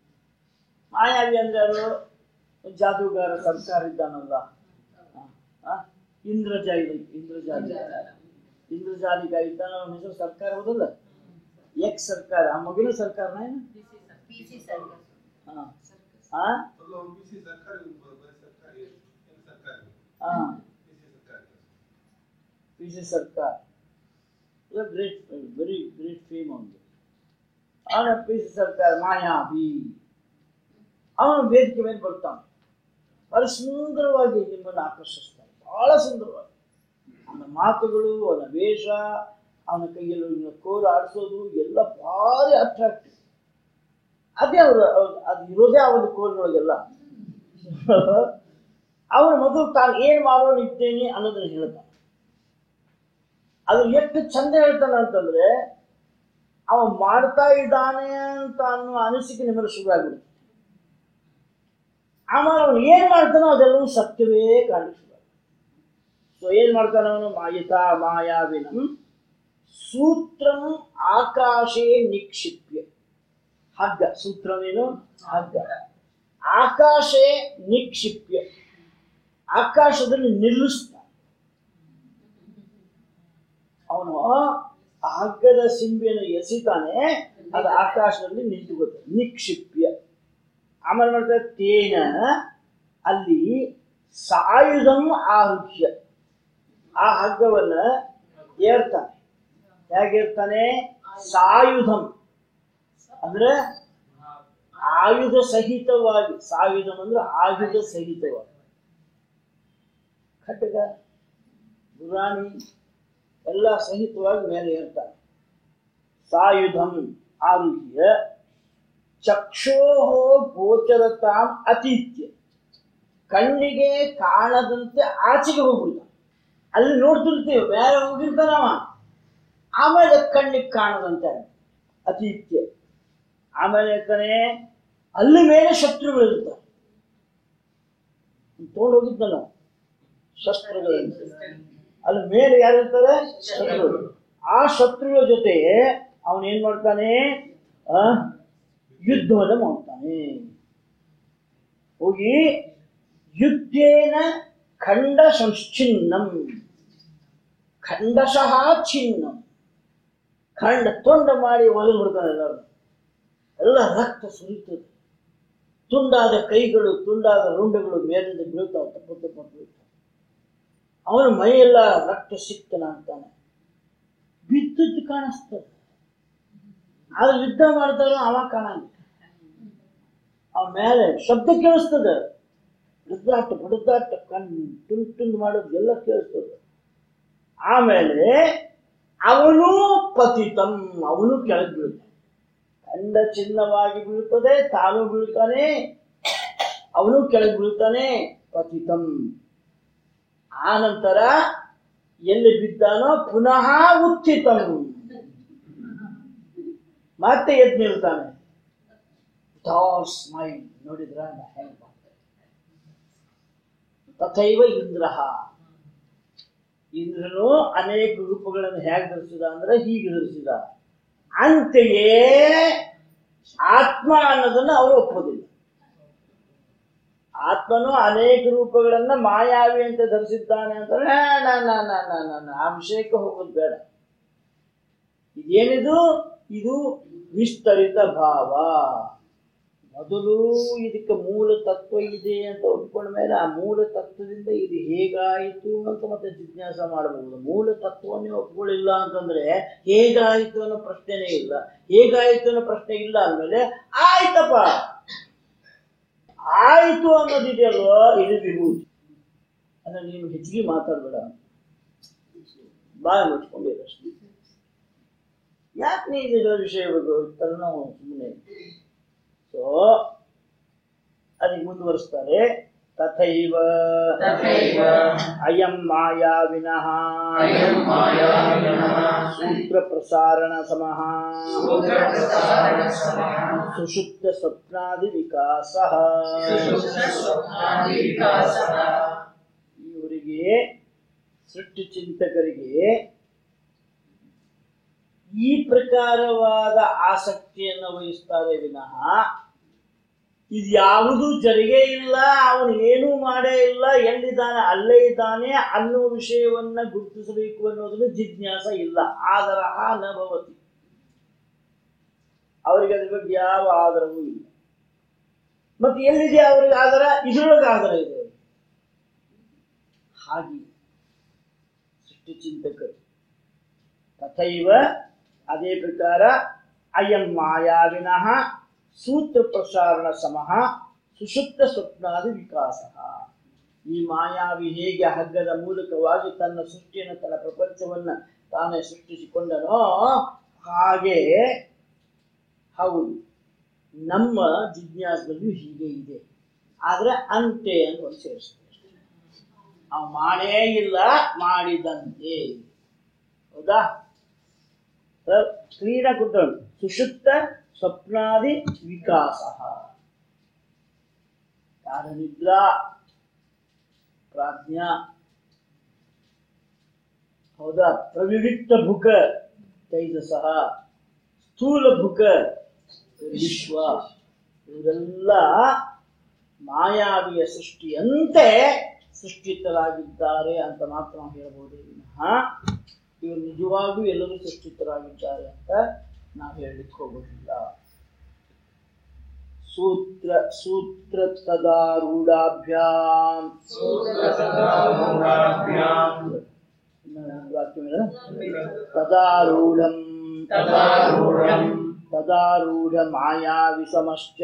ಮಾಯಾವಿ ಅಂದ್ರೆ ಅವರು ಜಾದೂಗಾರ ಸರ್ಕಾರ ಇದ್ದಾನಲ್ಲ ಆ, ಆ, ಇಂದ್ರಜಾಲಿ ಇಂದ್ರಜಾಲಿ ಇಂದ್ರಜಾಲಿಗ ಇದ್ದಾನ ಅವನ ಹೆಸರು ಸರ್ಕಾರ ಹೌದಲ್ಲ ಎಕ್ಸ್ ಸರ್ಕಾರ ಆ ಮಗಿನ ಸರ್ಕಾರನ ಏನು ಪಿಸಿ ಸರ್ಕಸ್ ಹಾ ಹಾ मतलब किसी सरकारी सरकारी सरकारी ಹಾ किसी सरकारी ಪಿ ಸಿ ಸರ್ಕಾರ ಗ್ರೇಟ್ ವೆರಿ ಗ್ರೇಟ್ ಫೇಮ್ ಅವನು ಅವನ ಪಿ ಸಿ ಸರ್ಕಾರ ಮಾಯಾವಿ ಅವನು ವೇದಿಕೆ ಮೇಲೆ ಬರ್ತಾನೆ ಬಹಳ ಸುಂದರವಾಗಿ ನಿಮ್ಮನ್ನು ಆಕರ್ಷಿಸ್ತಾನೆ ಬಹಳ ಸುಂದರವಾಗಿ ಅವನ ಮಾತುಗಳು ಅವನ ವೇಷ ಅವನ ಕೈಯಲ್ಲಿ ಕೋರು ಆಡಿಸೋದು ಎಲ್ಲ ಭಾರಿ ಅಟ್ರಾಕ್ಟಿವ್ ಅದೇ ಅವರು ಅದು ಇರೋದೇ ಅವನ ಕೋರಿನೊಳಗೆಲ್ಲ ಅವನು ಮೊದಲು ತಾನು ಏನು ಮಾಡೋನಿದ್ದೇನೆ ಅನ್ನೋದನ್ನ ಹೇಳ್ತಾನೆ ಅದು ಎಷ್ಟು ಚಂದ ಹೇಳ್ತಾನೆ ಅಂತಂದ್ರೆ ಅವ ಮಾಡ್ತಾ ಇದ್ದಾನೆ ಅಂತ ಅನ್ನೋ ಅನಿಸಿಕೆ ನಿಮ್ಮಲ್ಲಿ ಶುರು ಆಗ್ಬಿಡುತ್ತೆ ಆಮೇಲೆ ಅವನು ಏನ್ ಮಾಡ್ತಾನೋ ಅದೆಲ್ಲವೂ ಸತ್ಯವೇ ಕಾಣಿಸ್ತಾರೆ ಸೊ ಏನ್ ಮಾಡ್ತಾನ ಅವನು ಮಾಯಿತಾ ಮಾಯಾವಿನಂ ಸೂತ್ರಂ ಆಕಾಶೇ ನಿಕ್ಷಿಪ್ಯ ಹಗ್ಗ ಸೂತ್ರವೇನು ಹಗ್ಗ ಆಕಾಶೇ ನಿಕ್ಷಿಪ್ಯ ಆಕಾಶದಲ್ಲಿ ನಿಲ್ಲಿಸ್ತಾನೆ ಅವನು ಆ ಹಗ್ಗದ ಸಿಂಬಿಯನ್ನು ಎಸಿತಾನೆ ಅದು ಆಕಾಶದಲ್ಲಿ ನಿಂತುಕೊಳ್ತದೆ ನಿಕ್ಷಿಪ್ಯ ಆಮೇಲೆ ಮಾಡ್ತಾರೆ ತೇನ ಅಲ್ಲಿ ಸಾಯುಧಂ ಆರುಹ್ಯ ಆ ಹಗ್ಗವನ್ನ ಏರ್ತಾನೆ ಹೇಗೇರ್ತಾನೆ ಸಾಯುಧಂ ಅಂದ್ರೆ ಆಯುಧ ಸಹಿತವಾಗಿ ಸಾಯುಧಂ ಅಂದ್ರೆ ಆಯುಧ ಸಹಿತವಾಗಿ ಖಡ್ಗ ಗುರಾಣಿ ಎಲ್ಲ ಸಹಿತವಾಗಿ ಮೇಲೆ ಏರ್ತಾನೆ ಸಾಯುಧಂ ಆರುಹ್ಯ ಚಕ್ಷೋಹೋ ಗೋಚರತಾಂ ಅತೀತ್ಯ ಕಣ್ಣಿಗೆ ಕಾಣದಂತೆ ಆಚೆಗೆ ಹೋಗ್ಬಿಡ್ತಾನೆ ಅಲ್ಲಿ ನೋಡ್ತಿರ್ತೀವಿ ಬೇರೆ ಹೋಗಿರ್ತಾನವ ಆಮೇಲೆ ಕಣ್ಣಿಗೆ ಕಾಣದಂತೆ ಅತೀತ್ಯ ಆಮೇಲೆ ಹೇಳ್ತಾನೆ ಅಲ್ಲಿ ಮೇಲೆ ಶತ್ರುಗಳಿರ್ತಾರೆ ತಗೊಂಡು ಹೋಗಿದ್ದಲ್ಲ ಶಸ್ತ್ರಗಳನ್ನು ಅಲ್ಲಿ ಮೇಲೆ ಯಾರಿರ್ತಾರೆ ಶತ್ರುಗಳು ಆ ಶತ್ರುಗಳ ಜೊತೆ ಅವನು ಏನ್ ಮಾಡ್ತಾನೆ ಆ ಯುದ್ಧವನ್ನು ಮಾಡ್ತಾನೆ ಹೋಗಿ ಯುದ್ಧೇನ ಖಂಡ ಸಂಶ್ಚಿನ್ನಂ ಖಂಡಶಃ ಚಿನ್ನಂ ಖಂಡ ತುಂಡ ಮಾಡಿ ಒದಗಿ ಬಿಡ್ತಾನೆ ಎಲ್ಲರೂ ಎಲ್ಲ ರಕ್ತ ಸುರಿತದೆ ತುಂಡಾದ ಕೈಗಳು ತುಂಡಾದ ರುಂಡಗಳು ಮೇಲಿಂದ ಬೀಳ್ತಾವ ತಪ್ಪು ತಪ್ಪು ಬೀಳ್ತಾವ ಅವನ ಮೈಯೆಲ್ಲ ರಕ್ತ ಸಿಕ್ತನಾಗ್ತಾನೆ ಬಿದ್ದದ್ದು ಕಾಣಿಸ್ತದೆ ಆದ್ರೆ ಯುದ್ಧ ಮಾಡ್ತಾರೋ ಅವ ಕಾಣಂಗಿಲ್ಲ ಅವ ಮೇಲೆ ಶಬ್ದ ಕೇಳಿಸ್ತದೆ ಬಡಿದಾಟ ಬಡಿದಾಟ ಕಣ್ ತುಂಡು ತುಂಡು ಮಾಡೋದು ಎಲ್ಲ ಕೇಳಿಸ್ತದೆ ಆಮೇಲೆ ಅವನು ಪತಿತಂ ಅವನು ಕೆಳಗೆ ಬೀಳ್ತಾನೆ ಕಂಡ ಚಿನ್ನವಾಗಿ ಬೀಳ್ತದೆ ತಾನು ಬೀಳ್ತಾನೆ ಅವನು ಕೆಳಗೆ ಬೀಳ್ತಾನೆ ಪತಿತಂ ಆ ನಂತರ ಎಲ್ಲಿ ಬಿದ್ದಾನೋ ಪುನಃ ಉತ್ಥಿತಂ ಮತ್ತೆ ಎದ್ದು ನಿಲ್ತಾನೆ ಸ್ಮೈಲ್ ನೋಡಿದ್ರ ನಾ ಹೆಂಗ್ ಮಾಡ್ದೆ? ತಥೈವ ಇಂದ್ರ ಇಂದ್ರನು ಅನೇಕ ರೂಪಗಳನ್ನು ಹೇಗೆ ಧರಿಸಿದ ಅಂದ್ರೆ ಹೀಗೆ ಧರಿಸಿದ ಅಂತೆಯೇ ಆತ್ಮ ಅನ್ನೋದನ್ನ ಅವರು ಒಪ್ಪೋದಿಲ್ಲ ಆತ್ಮನು ಅನೇಕ ರೂಪಗಳನ್ನ ಮಾಯಾವಿ ಅಂತ ಧರಿಸಿದ್ದಾನೆ ಅಂತಂದ್ರೆ "ಆ, ನಾ ನಾ ನಾ ನಾ ನಾ ನಾ, ಆ ವಿಷಯಕ್ಕೆ ಹೋಗೋದು ಬೇಡ ಇದೇನಿದು ಇದು ವಿಸ್ತರಿತ ಭಾವ ಮೊದಲು ಇದಕ್ಕೆ ಮೂಲ ತತ್ವ ಇದೆ ಅಂತ ಒಪ್ಕೊಂಡ ಮೇಲೆ ಆ ಮೂಲ ತತ್ವದಿಂದ ಇದು ಹೇಗಾಯಿತು ಅಂತ ಮತ್ತೆ ಜಿಜ್ಞಾಸ ಮಾಡಬಹುದು ಮೂಲ ತತ್ವವನ್ನೇ ಒಪ್ಕೊಳ್ಳಿಲ್ಲ ಅಂತಂದ್ರೆ ಹೇಗಾಯಿತು ಅನ್ನೋ ಪ್ರಶ್ನೆನೇ ಇಲ್ಲ ಹೇಗಾಯಿತು ಅನ್ನೋ ಪ್ರಶ್ನೆ ಇಲ್ಲ ಅಂದ್ಮೇಲೆ ಆಯ್ತಪ್ಪ ಆಯಿತು ಅನ್ನೋದಿದೆಯಲ್ವೋ ಇದು ವಿಭೂತಿ ಅಂದ್ರೆ ನೀನು ಹೆಚ್ಚಿಗೆ ಮಾತಾಡ್ಬೇಡ ಬಾಯ ಮುಚ್ಕೊಂಡಿರಷ್ಟೇ ಯಾಕೆ ನೀ ಇದರ ವಿಷಯ ಬಗ್ಗೆ ಹೋಗ್ತಾರೆ ನಾವು ಸುಮ್ಮನೆ ಸೊ ಅದಕ್ಕೆ ಮುಂದುವರಿಸ್ತಾರೆ ತಥೈವ ತಥೈವ ಅಯಂ ಮಾಯಾವಿನಃ ಅಯಂ ಮಾಯಾವಿನಃ ಸೂತ್ರ ಪ್ರಸಾರಣ ಸಮಃ ಸೂತ್ರಪ್ರಸಾರಣ ಸಮಃ ಸುಷುಪ್ತ ಸ್ವಪ್ನಾದಿ ವಿಕಾಸ ಸುಷುಪ್ತಸ್ವಪ್ನಾದಿ ವಿಕಾಸಃ ಇವರಿಗೆ ಸೃಷ್ಟಿ ಚಿಂತಕರಿಗೆ ಈ ಪ್ರಕಾರವಾದ ಆಸಕ್ತಿಯನ್ನು ವಹಿಸ್ತಾರೆ ವಿನಃ ಇದ್ಯಾವುದೂ ಜರಿಗೆ ಇಲ್ಲ ಅವನು ಏನೂ ಮಾಡೇ ಇಲ್ಲ ಎಲ್ಲಿದ್ದಾನೆ ಅಲ್ಲೇ ಇದ್ದಾನೆ ಅನ್ನುವ ವಿಷಯವನ್ನ ಗುರುತಿಸಬೇಕು ಅನ್ನೋದನ್ನು ಜಿಜ್ಞಾಸ ಇಲ್ಲ ಆದರ ನ ಭವತಿ ಅವರಿಗೆ ಅದ್ರ ಬಗ್ಗೆ ಯಾವ ಆಧಾರವೂ ಇಲ್ಲ ಮತ್ತೆ ಎಲ್ಲಿದೆ ಅವ್ರಿಗೆ ಆಧಾರ ಇದ್ರೊಳಗೆ ಆಧಾರ ಇದೆ ಅವ್ರಿಗೆ. ಹಾಗೆ ಸೃಷ್ಟಿ ಚಿಂತಕರು ತಥೈವ ಅದೇ ಪ್ರಕಾರ ಅಯಂ ಮಾಯಾವಿನಃ ಸೂತ್ರ ಪ್ರಸಾರಣ ಸಮಃ ಸುಷುಪ್ತ ಸ್ವಪ್ನಾದಿ ವಿಕಾಸ ಈ ಮಾಯಾವಿ ಹೇಗೆ ಹಗ್ಗದ ಮೂಲಕವಾಗಿ ತನ್ನ ಸೃಷ್ಟಿಯನ್ನು ತನ್ನ ಪ್ರಪಂಚವನ್ನ ತಾನೇ ಸೃಷ್ಟಿಸಿಕೊಂಡನೋ ಹಾಗೆ ಹೌದು ನಮ್ಮ ಜಿಜ್ಞಾಸದಲ್ಲೂ ಹೀಗೆ ಇದೆ ಆದ್ರೆ ಅಂತೆ ಅಂತ ಒಂದು ಸೇರಿಸ್ತಾರೆ ಅವ ಮಾಡೇ ಇಲ್ಲ ಮಾಡಿದಂತೆ ಹೌದಾ ಕ್ಲೀನ ಕೊಟ್ಟಳು ಸುಷುಪ್ತ ಸ್ವಪ್ನಾದಿ ವಿಕಾಸ ನಿದ್ರಾ ಪ್ರಾಜ್ಞಾ ಹೌದಾ ಪ್ರವಿವಿಕ್ತ ಭುಕ ತೈಜಸಃ ಸ್ಥೂಲ ಭುಕ ವಿಶ್ವ ಇವರೆಲ್ಲ ಮಾಯಾವಿಯ ಸೃಷ್ಟಿಯಂತೆ ಸೃಷ್ಟಿತರಾಗಿದ್ದಾರೆ ಅಂತ ಮಾತ್ರ ನಾವು ಹೇಳ್ಬೋದೇ ವಿನಃ ಇವರು ನಿಜವಾಗೂ ಎಲ್ಲರೂ ಸೃಷ್ಟಿತರಾಗಿದ್ದಾರೆ ಅಂತ ನಾವು ಹೇಳಲಿಕ್ಕೆ ಹೋಗೋದಿಲ್ಲ ಸೂತ್ರ ಸೂತ್ರ ತದಾರೂಢಾಭ್ಯಾಂ ಸೂತ್ರಸದಾರೂಢಾಭ್ಯಾಂ ಇನ್ನೊಂದು ವಾಕ್ಯ ಮೇಲೆ ತದಾರೂಢಂ ತದಾರೂಢಂ ತದಾರೂಢ ಮಾಯಾವಿಸಮಶ್ಚ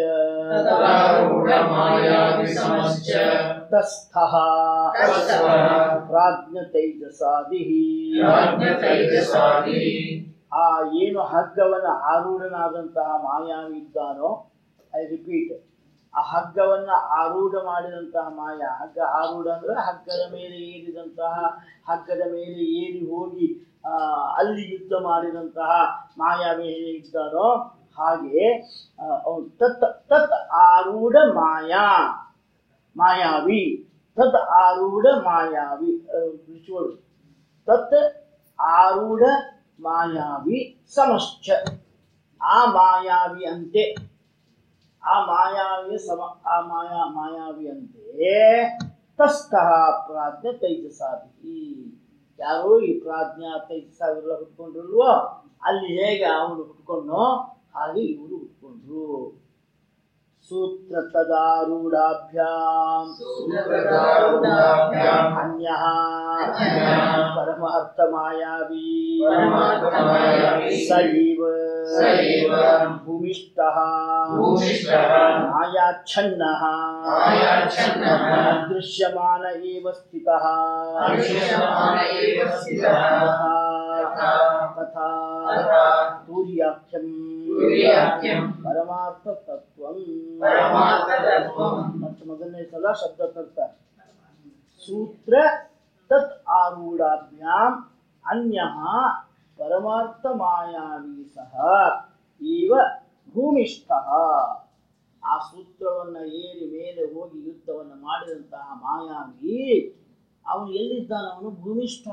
ತದಾರೂಢಮಾಯಾವಿಸಮಶ್ಚ ತಸ್ಥಃ ತಸ್ಥಃ ಪ್ರಾಜ್ಞತೈಜಸಾದಿಃ ಪ್ರಾಜ್ಞತೈಜಸಾದಿ ಆ ಏನು ಹಗ್ಗವನ್ನ ಆರೂಢನಾದಂತಹ ಮಾಯಾವಿ ಇದ್ದಾನೋ ಐ ರಿಪೀಟ್ ಆ ಹಗ್ಗವನ್ನ ಆರೂಢ ಮಾಡಿದಂತಹ ಮಾಯ ಹಗ್ಗ ಆರೂಢ ಅಂದ್ರೆ ಹಗ್ಗದ ಮೇಲೆ ಏರಿದಂತಹ ಹಗ್ಗದ ಮೇಲೆ ಏರಿ ಹೋಗಿ ಆ, ಅಲ್ಲಿ ಯುದ್ಧ ಮಾಡಿದಂತಹ ಮಾಯಾವಿ ಹೇಗೆ ಇದ್ದಾನೋ ಹಾಗೆ ಆ, ಅವ್ನು ತತ್ ತತ್ ಆರೂಢ ಮಾಯಾ ಮಾಯಾವಿ ತತ್ ಆರೂಢ ಮಾಯಾವಿ ರಿಚುವಲ್ ತತ್ ಆರೂಢ ಮಾಯಾವಿ ಸಮಶ್ಚ ಆ ಮಾಯಾವಿ ಅಂತೆ ಆ ಮಾಯಾವಿಯ ಸಮ ಆ ಮಾಯಾ ಮಾಯಾವಿ ಅಂತೆ ತಸ್ತಃ ಪ್ರಾಜ್ಞ ತೈಜಸಾದಿ ಯಾರು ಈ ಪ್ರಾಜ್ಞಾ ತೈಜಸ ಇವೆಲ್ಲ ಹುಟ್ಕೊಂಡ್ರಲ್ವೋ ಅಲ್ಲಿ ಹೇಗೆ ಅವನು ಹುಟ್ಕೊಂಡೋ ಹಾಗೆ ಇವರು ಹುಟ್ಕೊಂಡ್ರು ಸೂತ್ರ ತದಾರೂಢಾಭ್ಯಾಂ ಸೂತ್ರತದಾರೂಢಾಭ್ಯಾಂ ಅನ್ಯಃ ಅನ್ಯಃ ಪರಮಾರ್ಥ ಮಾಯಾವಿ ಪರಮಾರ್ಥಮಾಯಾವಿ ಸೈವ ಸೈವ ಭೂಮಿಷ್ಠಃ ಭೂಮಿಷ್ಠಃ ಮಾಯಾಚ್ಛನ್ನಃ ಮಾಯಾಚ್ಛನ್ನಃ ಅದೃಶ್ಯಮಾನ ಏವ ಸ್ಥಿತಃ ಅದೃಶ್ಯಮಾನ ಏವ ಸ್ಥಿತಃ ತಥಾ ತಥಾ ತಥಾ ತೂರ್ಯಾಖ್ಯಂ ತುರ್ಯಾಖ್ಯಂ ಪರಮಾರ್ಥ ತತ್ವ ತತ್ವಂ ಪರಮಾರ್ಥ ತತ್ವಂ. ಮತ್ತು ಮೊದಲನೇ ಸಲ ಶಬ್ದ ತರ್ತಾರೆ ಸೂತ್ರ ತತ್ ಆರೂಢಾಭ್ಯಾಂ ಅನ್ಯ ಪರಮಾರ್ಥ ಮಾಯಾವಿ ಸಹ ಇವ ಭೂಮಿಷ್ಠ ಆ ಸೂತ್ರವನ್ನ ಏರಿ ಮೇಲೆ ಹೋಗಿ ಯುದ್ಧವನ್ನ ಮಾಡಿದಂತಹ ಮಾಯಾವಿ ಅವನು ಎಲ್ಲಿದ್ದಾನ ಅವನು ಭೂಮಿಷ್ಠ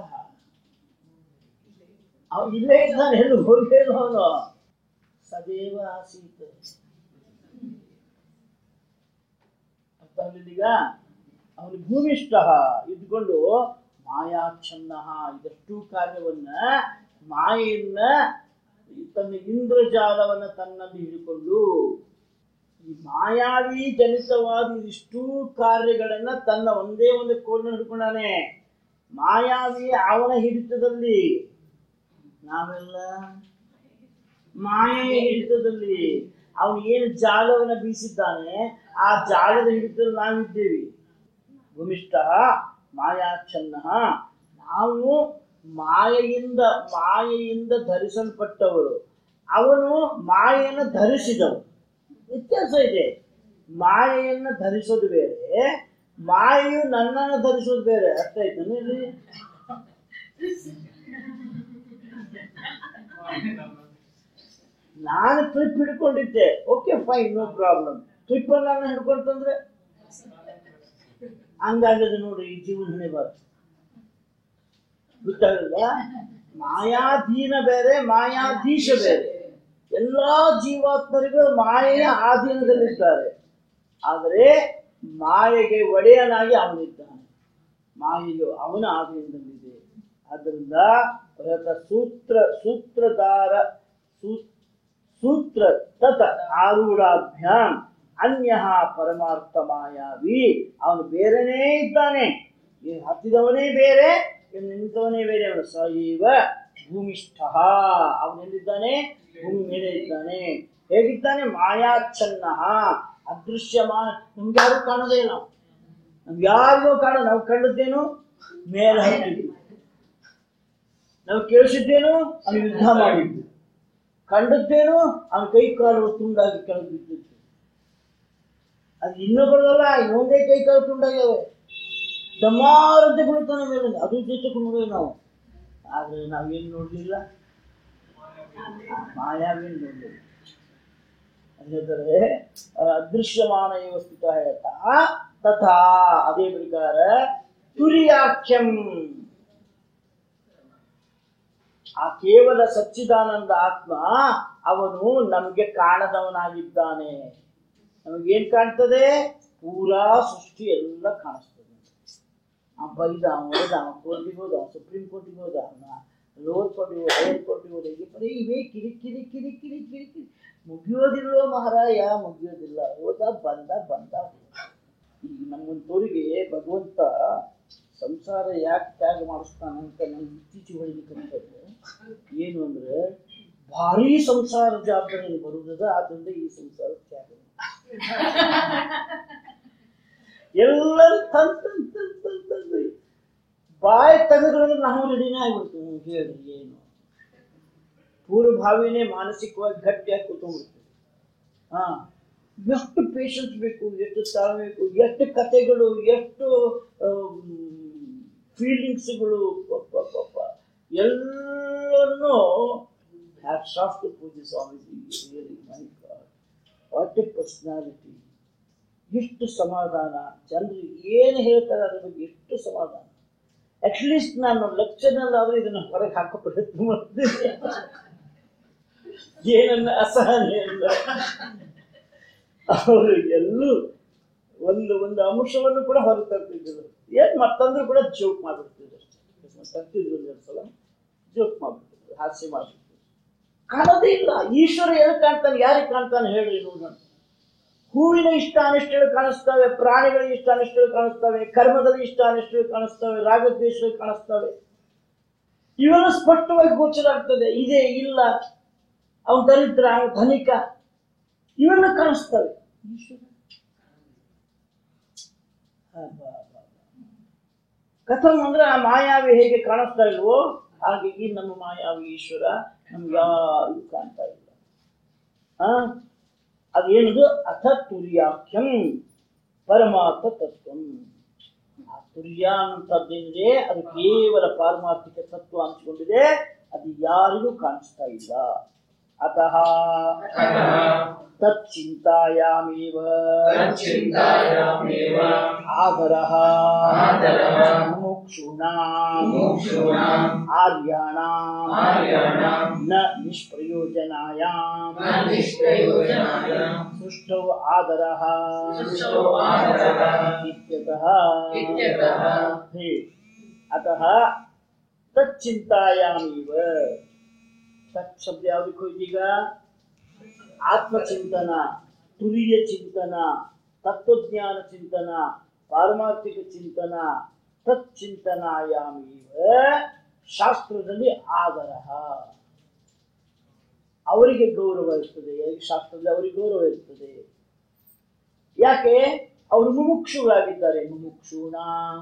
ಅವನು ಇಲ್ಲೇ ಇದ್ದಾನೆ ಎಲ್ಲಿ ಹೋಗೇನು ಅವನು ಸದೇವ ಆಸೀತ್ ಅರ್ಥ ಆಗ್ಲಿಲ್ಲೀಗ ಅವನು ಭೂಮಿಷ್ಠ ಇದ್ಕೊಂಡು ಮಾಯಾಚ್ಛನ್ನ ಇದಷ್ಟು ಕಾರ್ಯವನ್ನ ಮಾಯೆಯನ್ನ ತನ್ನ ಇಂದ್ರಜಾಲವನ್ನ ತನ್ನಲ್ಲಿ ಹಿಡಿಕೊಂಡು ಈ ಮಾಯಾವಿ ಜನಿತವಾದ ಇದಿಷ್ಟು ಕಾರ್ಯಗಳನ್ನ ತನ್ನ ಒಂದೇ ಒಂದು ಕೋಲ್ನ ಹಿಡ್ಕೊಂಡಾನೆ ಮಾಯಾವಿ ಅವನ ಹಿಡಿತದಲ್ಲಿ ನಾವೆಲ್ಲ ಮಾಯೆಯ ಹಿಡಿತದಲ್ಲಿ ಅವನು ಏನು ಜಾಲವನ್ನ ಬೀಸಿದ್ದಾನೆ ಆ ಜಾಲದ ಹಿಡಿತದಲ್ಲಿ ನಾವಿದ್ದೇವೆ ಭೂಮಿಷ್ಠ ಮಾಯಾಚ್ಛನ್ನ ನಾವು ಮಾಯೆಯಿಂದ ಮಾಯೆಯಿಂದ ಧರಿಸಲ್ಪಟ್ಟವರು ಅವನು ಮಾಯೆಯನ್ನು ಧರಿಸಿದವು ವ್ಯತ್ಯಾಸ ಇದೆ ಮಾಯೆಯನ್ನು ಧರಿಸೋದು ಬೇರೆ ಮಾಯೆಯು ನನ್ನನ್ನು ಧರಿಸೋದು ಬೇರೆ ಅರ್ಥ ಆಯ್ತಾನೆ ಇಲ್ಲಿ ನಾನು ಟ್ರಿಪ್ ಹಿಡ್ಕೊಂಡಿದ್ದೆ okay fine no problem trip ನಾನು ಹಿಡ್ಕೊಂತಂದ್ರೆ ಹಂಗಾಗದೆ ನೋಡಿ ಈ ಜೀವನ ಹೊಣೆ ಬಾರ್ದು ಗೊತ್ತಾಗಲ್ಲ ಮಾಯಾಧೀನ ಬೇರೆ ಮಾಯಾಧೀಶ ಬೇರೆ ಎಲ್ಲಾ ಜೀವಾತ್ಮರಿಗಳು ಮಾಯೆಯ ಆಧೀನದಲ್ಲಿದ್ದಾರೆ ಆದರೆ ಮಾಯೆಗೆ ಒಡೆಯನಾಗಿ ಅವನಿದ್ದಾನೆ ಮಾಯೆಯು ಅವನ ಆಧೀನದಲ್ಲಿದೆ ಆದ್ದರಿಂದ ಬೃಹತ ಸೂತ್ರ ಸೂತ್ರಧಾರ ಸೂ- ಸೂತ್ರ ತತ ಆರೂಢಾಭ್ಯಾಂ ಅನ್ಯ ಪರಮಾರ್ಥ ಮಾಯಾವಿ ಅವನು ಬೇರೆನೇ ಇದ್ದಾನೆ ಈ ಹತ್ತಿದವನೇ ಬೇರೆ ಇನ್ನು ನಿಂತವನೇ ಬೇರೆ ಅವನು ಸೈವ ಭೂಮಿಷ್ಠ ಅವನೆಲ್ಲಿದ್ದಾನೆ ಭೂಮಿ ಮೇಲೆ ಇದ್ದಾನೆ ಹೇಗಿದ್ದಾನೆ ಮಾಯಾಚ್ಛನ್ನ ಅದೃಶ್ಯಮಾನ ನಮ್ಗೆ ಯಾರು ಕಾಣೋದೇ ಇಲ್ಲ ನಮ್ಗೆ ಯಾರಿಗೂ ಕಾಣ ನಾವು ಕಂಡದ್ದೇನು ಮೇಲೆ ಹತ್ತಿದ್ವಿ ನಾವು ಕೇಳಿಸಿದ್ದೇನು ಅವನು ಯುದ್ಧ ಮಾಡಿದ್ದು ಕಂಡದ್ದೇನು ಅವನ ಕೈ ಕಾಲು ತುಂಡಾಗಿ ಕೆಳಗೆ ಬಿದ್ದಿತ್ತು ಅದು ಇನ್ನೊಬ್ಬರಲ್ಲ ಇನ್ನೊಂದೇ ಕೈ ಕಾಲು ತುಂಡಾಗ್ಯಾವೆ ದಮಾರಂತೆ ಬೀಳ್ತಾನೆ ಮೇಲೆ ಅದು ಜೊತೆಕೊಂಡು ನಾವು ಆದ್ರೆ ನಾವೇನು ನೋಡ್ಲಿಲ್ಲ ಮಾಯಾವೇನು ನೋಡ್ಲಿಲ್ಲ ಹೇಳಿದರೆ ಅದೃಶ್ಯಮಾನ ಇವ ಸ್ಥಿತ ಹೇಳ್ತಾ ತಥಾ ಅದೇ ಪ್ರಕಾರ ತುರಿಯಾಖ್ಯಂ ಆ ಕೇವಲ ಸಚ್ಚಿದಾನಂದ ಆತ್ಮ ಅವನು ನಮಗೆ ಕಾಣದವನಾಗಿದ್ದಾನೆ ನಮಗೇನ್ ಕಾಣ್ತದೆ ಪೂರಾ ಸೃಷ್ಟಿ ಎಲ್ಲ ಕಾಣಿಸ್ತದೆ ಆ ಬೈದ ಅವ ಓದ ಅವ ಕೋರ್ಟಿಗೆ ಹೋದ ಅವ ಸುಪ್ರೀಂ ಕೋರ್ಟಿಗೆ ಹೋದ ಅವನ ಲೋವರ್ ಕೋರ್ಟಿಗೆ ಹೋದ ಹೈಯರ್ ಕೋರ್ಟಿಗೆ ಹೋದ ಹೀಗೆ ಬರೀ ಇವೇ ಕಿರಿ ಕಿರಿ ಕಿರಿ ಕಿರಿ ಕಿರಿ ಕಿರಿ ಮುಗಿಯೋದಿಲ್ಲೋ ಮಹಾರಾಯ ಮುಗಿಯೋದಿಲ್ಲ ಹೋದ ಬಂದ ಬಂದ ಈಗ ನಮ್ಮೊಂದು ತೋರಿಗೆ ಭಗವಂತ ಸಂಸಾರ ಯಾಕೆ ತ್ಯಾಗ ಮಾಡಿಸ್ತಾನೆ ಅಂತ ನಂಗೆ ಇತ್ತೀಚೆಗೆ ಹೊಳಿಲಿಕ್ಕೆ ಏನು ಅಂದ್ರೆ ಭಾರಿ ಸಂಸಾರ ಜವಾಬ್ದಾರಿ ಬರುವುದದ ಆದ್ರಿಂದ ಈ ಸಂಸಾರ ತ್ಯಾಗ ಎಲ್ಲರೂ ತಂದ್ ತಂದ್ ತಂದ್ ತಂದ್ ತಂದು ಬಾಯಿ ತೆಗೆದ್ರೆ ನಾವು ರೆಡಿನೇ ಆಗ್ಬಿಡ್ತೀವಿ ಹೇಳಿ ಏನು ಪೂರ್ವಭಾವಿನೇ ಮಾನಸಿಕವಾಗಿ ಗಟ್ಟಿಯಾಗಿ ಕೂತ್ಕೊಂಡ್ಬಿಡ್ತೀವಿ ಹಾ ಎಷ್ಟು ಪೇಷನ್ಸ್ ಬೇಕು ಎಷ್ಟು ತಾಳ್ಮೆ ಬೇಕು ಎಷ್ಟು ಕಥೆಗಳು ಎಷ್ಟು ಫೀಲಿಂಗ್ಸ್ಗಳು ಎಲ್ಲವನ್ನು ಹ್ಯಾಟ್ಸ್ ಆಫ್ ಟು ಪೂಜೆ Swamiji really my god what a personality ಎಷ್ಟು ಸಮಾಧಾನ ಜನರು ಏನು ಹೇಳ್ತಾರೆ ಅದ್ರ ಬಗ್ಗೆ ಎಷ್ಟು ಸಮಾಧಾನ ಅಟ್ಲೀಸ್ಟ್ ನಾನು ಲೆಕ್ಚರ್ನಲ್ಲಾದ್ರೂ ಇದನ್ನ ಹೊರಗೆ ಹಾಕೋ ಪ್ರಯತ್ನ ಮಾಡ್ತೀನಿ ಏನನ್ನ ಅಸಹನೆ ಇಲ್ಲ ಅವರು ಎಲ್ಲೂ ಒಂದು ಒಂದು ಅಂಶವನ್ನು ಕೂಡ ಹೊರಗೆ ತರ್ತಿದ್ರು ಏನ್ ಮತ್ತಂದ್ರೂ ಕೂಡ ಜೋಕ್ ಮಾಡ್ಬಿಡ್ತಿದ್ರು ಅಷ್ಟೇ ತರ್ತಿದ್ರು ಒಂದೆರಡು ಸಲ ಜೋಕ್ ಮಾಡ್ಬಿಡ್ತಿದ್ರು ಹಾಸ್ಯ ಮಾಡ್ಬಿಡ್ತಿದ್ರು ಕಾಣೋದೇ ಇಲ್ಲ ಈಶ್ವರ ಎಲ್ಲಿ ಕಾಣ್ತಾನೆ ಯಾರಿಗೆ ಕಾಣ್ತಾನೆ ಹೇಳಿ ನೋಡೋಣ ಹೂವಿನ ಇಷ್ಟ ಅನಿಷ್ಟಗಳು ಕಾಣಿಸ್ತವೆ ಪ್ರಾಣಿಗಳ ಇಷ್ಟ ಅನಿಷ್ಟಗಳು ಕಾಣಿಸ್ತವೆ ಕರ್ಮದಲ್ಲಿ ಇಷ್ಟ ಅನಿಷ್ಟಗಳು ಕಾಣಿಸ್ತವೆ ರಾಗದ್ವೇಷಗಳು ಕಾಣಿಸ್ತವೆ ಇವೆಲ್ಲ ಸ್ಪಷ್ಟವಾಗಿ ಗೋಚರ ಆಗ್ತದೆ ಇದೆ ಇಲ್ಲ ಅವನು ದರಿದ್ರ ಅವನು ಧನಿಕ ಇವೆಲ್ಲ ಕಾಣಿಸ್ತವೆ ಈಶ್ವರ ಅಬ್ಬಾ, ಅಬ್ಬಾ, ಅಬ್ಬಾ. ಕಥಂ ಅಂದ್ರೆ ಆ ಮಾಯಾವಿ ಹೇಗೆ ಕಾಣಿಸ್ತಾ ಇಲ್ವೋ ಹಾಗೆ ಈ ನಮ್ಮ ಮಾಯಾವಿ ಈಶ್ವರ ನಮ್ಗೆ ಯಾರು ಕಾಣ್ತಾ ಇಲ್ಲ ಆ ಅದೇನದು ಅಥ ತುರ್ಯಾಖ್ಯಂ ಪರಮಾರ್ಥ ತತ್ವಂ ಆ ತುರ್ಯ ಅಂತದ್ದೇನಿದೆ ಅದು ಕೇವಲ ಪಾರಮಾರ್ಥಿಕ ತತ್ವ ಅನ್ಸ್ಕೊಂಡಿದೆ ಅದು ಯಾರಿಗೂ ಕಾಣಿಸ್ತಾ ಇಲ್ಲ ಅತಃ ತಚ್ಚಿಂತಾಯಾಮೇವ तच्चिन्तायामेव ಆದರಃ आदरः ಮುಮುಕ್ಷೂಣಾಂ मुमुक्षूणाम् ಆರ್ಯಾಣಾಂ आर्याणां ನ ನಿಷ್ಪ್ರಯೋಜನಾಯಾಂ न निष्प्रयोजनाय ಸೃಷ್ಟೌ ಆದರಃ सृष्टौ आदरः ಇತ್ಯತಃ इत्यतः ಹೇ ಅತಃ ತಚ್ಚಿಂತಾಯಾಮೇವ ತತ್ ಶಬ್ದ ಯಾವುದಕ್ಕೆ ಹೋಯ್ತೀಗ ಆತ್ಮಚಿಂತನ ತುರಿಯ ಚಿಂತನ ತತ್ವಜ್ಞಾನ ಚಿಂತನ ಪಾರಮಾರ್ಥಿಕ ಚಿಂತನ ತಚ್ಚಿಂತನಾಯಾಮೇವ ಶಾಸ್ತ್ರದಲ್ಲಿ ಆದರಹ ಅವರಿಗೆ ಗೌರವ ಇರ್ತದೆ ಯಾರಿಗೆ ಶಾಸ್ತ್ರದಲ್ಲಿ ಅವರಿಗೆ ಗೌರವ ಇರ್ತದೆ ಯಾಕೆ ಅವರು ಮುಮುಕ್ಷುಗಳಾಗಿದ್ದಾರೆ ಮುಮುಕ್ಷೂಣ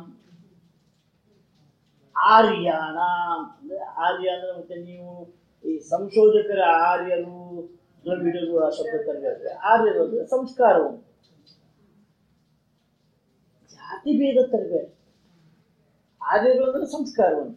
ಆರ್ಯಾಣ ಅಂದ್ರೆ ಆರ್ಯ ಅಂದ್ರೆ ಮತ್ತೆ ನೀವು ಈ ಸಂಶೋಧಕರ ಆರ್ಯರು ದ್ರವಿಡರು ಆ ಶಬ್ದ ತರಬೇಕು ಆರ್ಯರು ಅಂದ್ರೆ ಸಂಸ್ಕಾರವು ಜಾತಿ ಭೇದ ತರಬೇಕು ಆರ್ಯರು ಅಂದ್ರೆ ಸಂಸ್ಕಾರವನ್ನು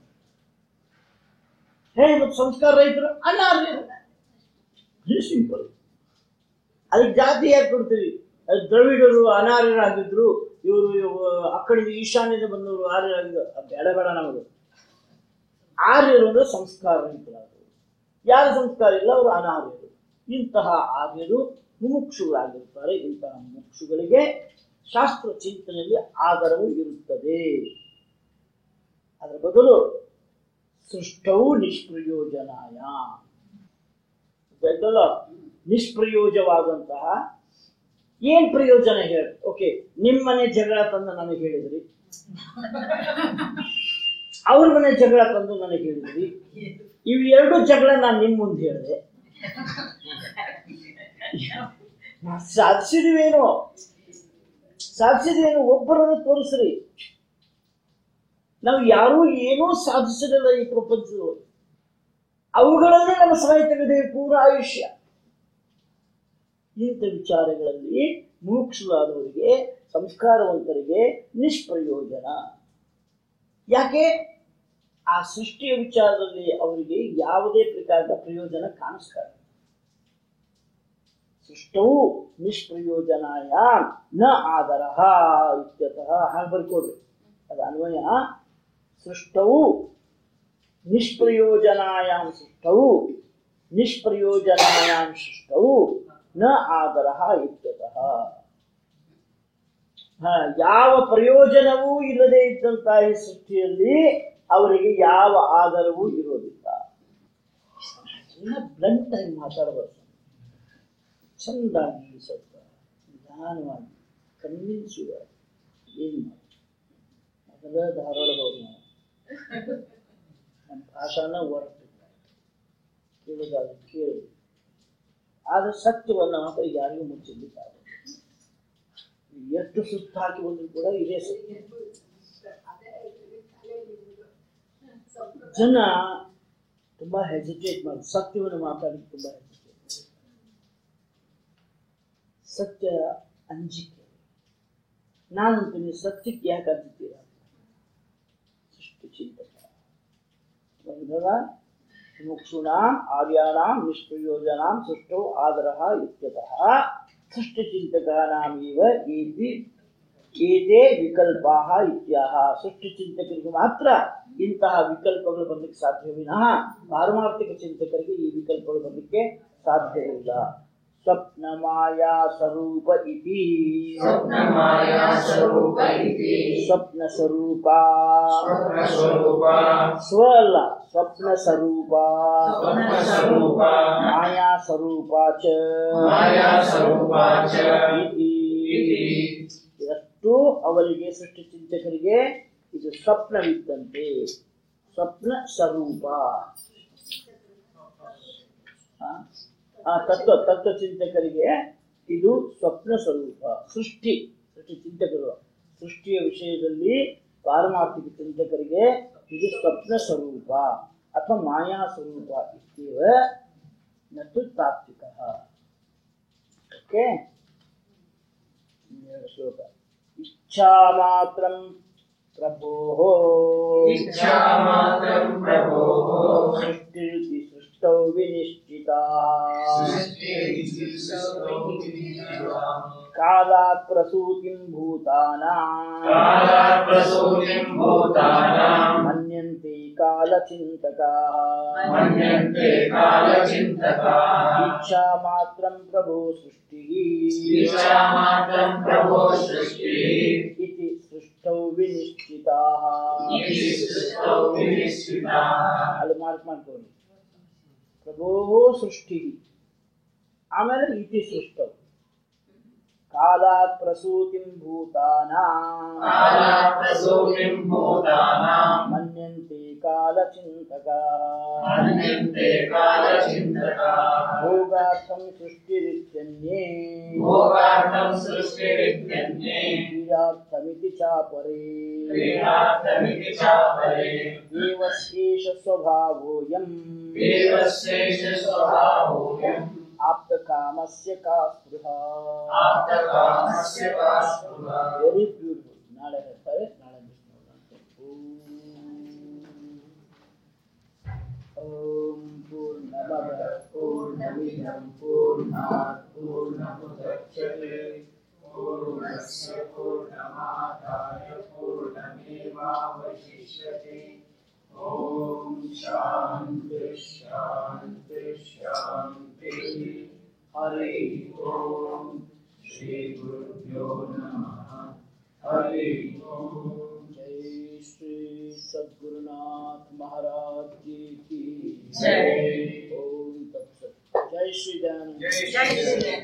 ಹೇ ಮತ್ತು ಸಂಸ್ಕಾರ ರೈತರು ಅನಾರ್ಯರು ಸಿಂಪಲ್ ಅದಕ್ಕೆ ಜಾತಿ ಯಾಕೆ ಕೊಡ್ತೀವಿ ಅದು ದ್ರವಿಡರು ಅನಾರ್ಯರಾಗಿದ್ರು ಇವರು ಆ ಕಡೆಯಿಂದ ಈಶಾನ್ಯದ ಬಂದವರು ಆರ್ಯರಾಗಿದ್ರು ಅದು ಬೇಡ ಬೇಡ ನಮಗೆ ಆರ್ಯರು ಅಂದ್ರೆ ಸಂಸ್ಕಾರ ರಹಿತರಾದರು ಯಾರ ಸಂಸ್ಕಾರ ಇಲ್ಲ ಅವರು ಅನಾರ್ಯರು ಇಂತಹ ಆರ್ಯರು ಮುಮುಕ್ಷುಗಳಾಗಿರ್ತಾರೆ ಇಂತಹ ಮುಮುಕ್ಷುಗಳಿಗೆ ಶಾಸ್ತ್ರ ಚಿಂತನೆಯಲ್ಲಿ ಆಧಾರವು ಇರುತ್ತದೆ ಅದರ ಬದಲು ಸೃಷ್ಟವು ನಿಷ್ಪ್ರಯೋಜನಾಯ ಗೊತ್ತಲ್ಲ ನಿಷ್ಪ್ರಯೋಜವಾದಂತಹ ಏನ್ ಪ್ರಯೋಜನ ಹೇಳಿ ಓಕೆ ನಿಮ್ಮನೆ ಜಗಳ ತಂದು ನನಗೆ ಹೇಳಿದ್ರಿ ಅವ್ರ ಮನೆ ಜಗಳ ತಂದು ನನಗೆ ಹೇಳಿದ್ರಿ ಇವು ಎರಡು ಜಗಳ ನಾನು ನಿಮ್ ಮುಂದೆ ಹೇಳಿದೆ ಸಾಧಿಸಿದ್ವೇನು ಸಾಧಿಸಿದ್ವೇನು ಒಬ್ಬರನ್ನು ತೋರಿಸ್ರಿ ನಾವು ಯಾರೂ ಏನೂ ಸಾಧಿಸಲಿಲ್ಲ ಈ ಪ್ರಪಂಚದೊಳಗೆ ಅವುಗಳನ್ನೇ ನಮ್ಮ ಸಮಯ ತೆಗೆದೇವೆ ಪೂರ ಆಯುಷ್ಯ ಇಂಥ ವಿಚಾರಗಳಲ್ಲಿ ಮೂಕ್ಷುವಾದವರಿಗೆ ಸಂಸ್ಕಾರವಂತರಿಗೆ ನಿಷ್ಪ್ರಯೋಜನ ಯಾಕೆ ಆ ಸೃಷ್ಟಿಯ ವಿಚಾರದಲ್ಲಿ ಅವರಿಗೆ ಯಾವುದೇ ಪ್ರಕಾರದ ಪ್ರಯೋಜನ ಕಾಣಿಸ್ತಾ ಇಲ್ಲ ಸೃಷ್ಟವು ನಿಷ್ಪ್ರಯೋಜನಾಯ ನ ಆದರಹ ಇತ್ಯತಃ ಹಾಗೆ ಬರ್ಕೊಡ್ರಿ ಅದು ಅನ್ವಯ ಸೃಷ್ಟವು ನಿಷ್ಪ್ರಯೋಜನಾಯಾಂ ಸೃಷ್ಟವು ನಿಷ್ಪ್ರಯೋಜನಾಯಾಂ ಸೃಷ್ಟವು ನ ಆದರಹ ಇತ್ಯತಃ ಹ, ಯಾವ ಪ್ರಯೋಜನವೂ ಇಲ್ಲದೆ ಇದ್ದಂತಹ ಈ ಸೃಷ್ಟಿಯಲ್ಲಿ ಅವರಿಗೆ ಯಾವ ಆಧಾರವೂ ಇರೋದಿಲ್ಲ ಬ್ಲಂಟ್ ಆಗಿ ಮಾತಾಡಬೇಕು ಚಂದಾಗಿ ಸ್ವಲ್ಪ ನಿಧಾನವಾಗಿ ಕನ್ವಿನ್ಸುವ ಏನು ಮಾಡಿ ಅದರ ಧಾರವಾಡದವ್ರು ನಾವು ನಮ್ಮ ಭಾಷಾನ ಹೊರಟಿಲ್ಲ ಕೇಳಿದಾಗ ಕೇಳಿ ಆದ್ರೆ ಸತ್ಯವನ್ನು ಮಾತ್ರ ಯಾರಿಗೂ ಮುಚ್ಚಲಿಕ್ಕಾಗ ಎಷ್ಟು ಸುತ್ತ ಹಾಕಿ ಬಂದ್ರು ಕೂಡ ಇದೇ ಸತ್ಯ ಜನ ತುಂಬಾ ಹೆಸಿಟೇಟ್ ಮಾಡಿ ಸತ್ಯವನ್ನು ಮಾತಾಡಿ ತುಂಬಾ ಹೆಸಿಟೇಟ್ ಸತ್ಯ ಅಂಜಿಕೆ ನಾನಂತೀನಿ ಸತ್ಯಕ್ಕೆ ಯಾಕೆ ಅಂಜುತ್ತೀರ ಸೃಷ್ಟಿ ಚಿಂತಕ ಮುಕ್ಷೂಣಾಂ ಆರ್ಯಾಣಾಂ ನಿಷ್ಪ್ರಯೋಜನಾಂ ಸೃಷ್ಟೌ ಆದರಃ ಇತ್ಯತಃ ಸೃಷ್ಟಿಚಿಂತಕಾನಾಮೇವ ಏತಿ ಏತೆ ವಿಕಲ್ಪಾಹ ಇತ್ಯಾಹ ಸೃಷ್ಟಿಚಿಂತಕರಿಗೆ ಮಾತ್ರ ಇಂತಹ ವಿಕಲ್ಪಗಳು ಬರಲಿಕ್ಕೆ ಸಾಧ್ಯ ವಿನಃ ಪಾರಮಾರ್ಥಿಕ ಚಿಂತಕರಿಗೆ ಈ ವಿಕಲ್ಪಗಳು ಬರಲಿಕ್ಕೆ ಸಾಧ್ಯವಿಲ್ಲ ಸ್ವಪ್ನ ಮಾಯಾ ಸ್ವರೂಪ ಇತಿ स्वप्नमाया स्वरूप इति ಸ್ವಪ್ನ ಸ್ವರೂಪ स्वप्नस्वरूप ಸ್ವ ಅಲ್ಲ ಸ್ವಪ್ನ ಸ್ವರೂಪ स्वप्नस्वरूप ಮಾಯಾ ಸ್ವರೂಪ ಚ माया स्वरूपा च ಇತಿ. इति ಇದಷ್ಟು ಅವರಿಗೆ ಸೃಷ್ಟಿ ಚಿಂತಕರಿಗೆ ಇದು ಸ್ವಪ್ನವಿದ್ದಂತೆ ಸ್ವಪ್ನ ಸ್ವರೂಪ ಆ? ಆ ತತ್ವ ತತ್ವ ಚಿಂತಕರಿಗೆ ಇದು ಸ್ವಪ್ನ ಸ್ವರೂಪ ಸೃಷ್ಟಿ ಸೃಷ್ಟಿ ಚಿಂತಕರು ಸೃಷ್ಟಿಯ ವಿಷಯದಲ್ಲಿ ಪಾರಮಾರ್ಥಿಕ ಚಿಂತಕರಿಗೆ ಇದು ಸ್ವಪ್ನ ಸ್ವರೂಪ ಅಥವಾ ಮಾಯಾ ಸ್ವರೂಪ ಇತ್ಯೇವ ನತು ತಾತ್ವಿಕ ಓಕೆ ಇನ್ನೆರಡು ಶ್ಲೋಕ ಇಚ್ಛಾ ಮಾತ್ರಂ ಪ್ರಭೋಃ इच्छामात्रं प्रभोः ಸೃಷ್ಟಿರಿತಿ ಸೃಷ್ಟೌ ವಿನಿಶ್ಚಿತಾ ಕಾಲಾತ್ ಪ್ರಸೂತಿಂ ಭೂತಾನಾಂ कालात् प्रसूतिं भूतानां ಮನ್ಯಂತೆ ಕಾಲಚಿಂತಕಾಃ मन्यन्ते कालचिन्तकाः ಇಚ್ಛಾ ಮಾತ್ರಂ ಪ್ರಭೋ ಸೃಷ್ಟಿಃ इच्छामात्रं प्रभो सृष्टिः इति सृष्टौ विनिश्चिताः इति सृष्टौ विनिश्चिताः ಅಲ್ಲಿ ಮಾರ್ಕ್ ಮಾಡ್ಕೊಳ್ಳಿ ಪ್ರಭೋ ಸೃಷ್ಟಿ ಆಮೇಲೆ ಇತಿ ಸೃಷ್ಟೌ ಕಾಲಾತ್ ಪ್ರಸೂತಿಂ ಭೂತಾನಾಂ कालात् प्रसूतिं भूतानां ಮನ್ಯಂತೆ ಕಾಲಚಿಂತಕಾಃ मन्यन्ते कालचिन्तकाः ಭೋಗಾರ್ಥಂ ಸೃಷ್ಟಿರಿತ್ಯನ್ಯೇ भोगार्थं सृष्टिरित्यन्ये ಕ್ರಿಯಾರ್ಥಮಿತಿ ಚಾಪರೇ क्रीडार्थमिति चापरे ದೇವಶೇಷ ಸ್ವಭಾವೋಯಂ देवशेषस्वभावोऽयम् ಆಪ್ತಕಾಮಸ್ಯ ಕಾ ಸ್ಪೃಹ आप्तकामस्य का स्पृहा ವೆರಿ ಬ್ಯೂಟಿಫುಲ್ ನಾಳೆ ಹೇಳ್ತಾರೆ ನಾಳೆ ಮಿಸ್ ಮಾಡೋಣ ಓಂ ಪೂರ್ಣಮದ ಪೂರ್ಣಮಿದಂ ಪೂರ್ಣಾತ್ ಪೂರ್ಣಮುದಚ್ಯತೆ पूर्णस्य पूर्णमादाय पूर्णमेवावशिष्यते ॐ शान्ति शान्ति शान्तिः हरि ॐ श्रीगुरुभ्यो नमः हरि ॐ जय श्री सद्गुरुनाथ महाराज जी की जय। ओम तत्सत जय श्री दयानंद जय श्री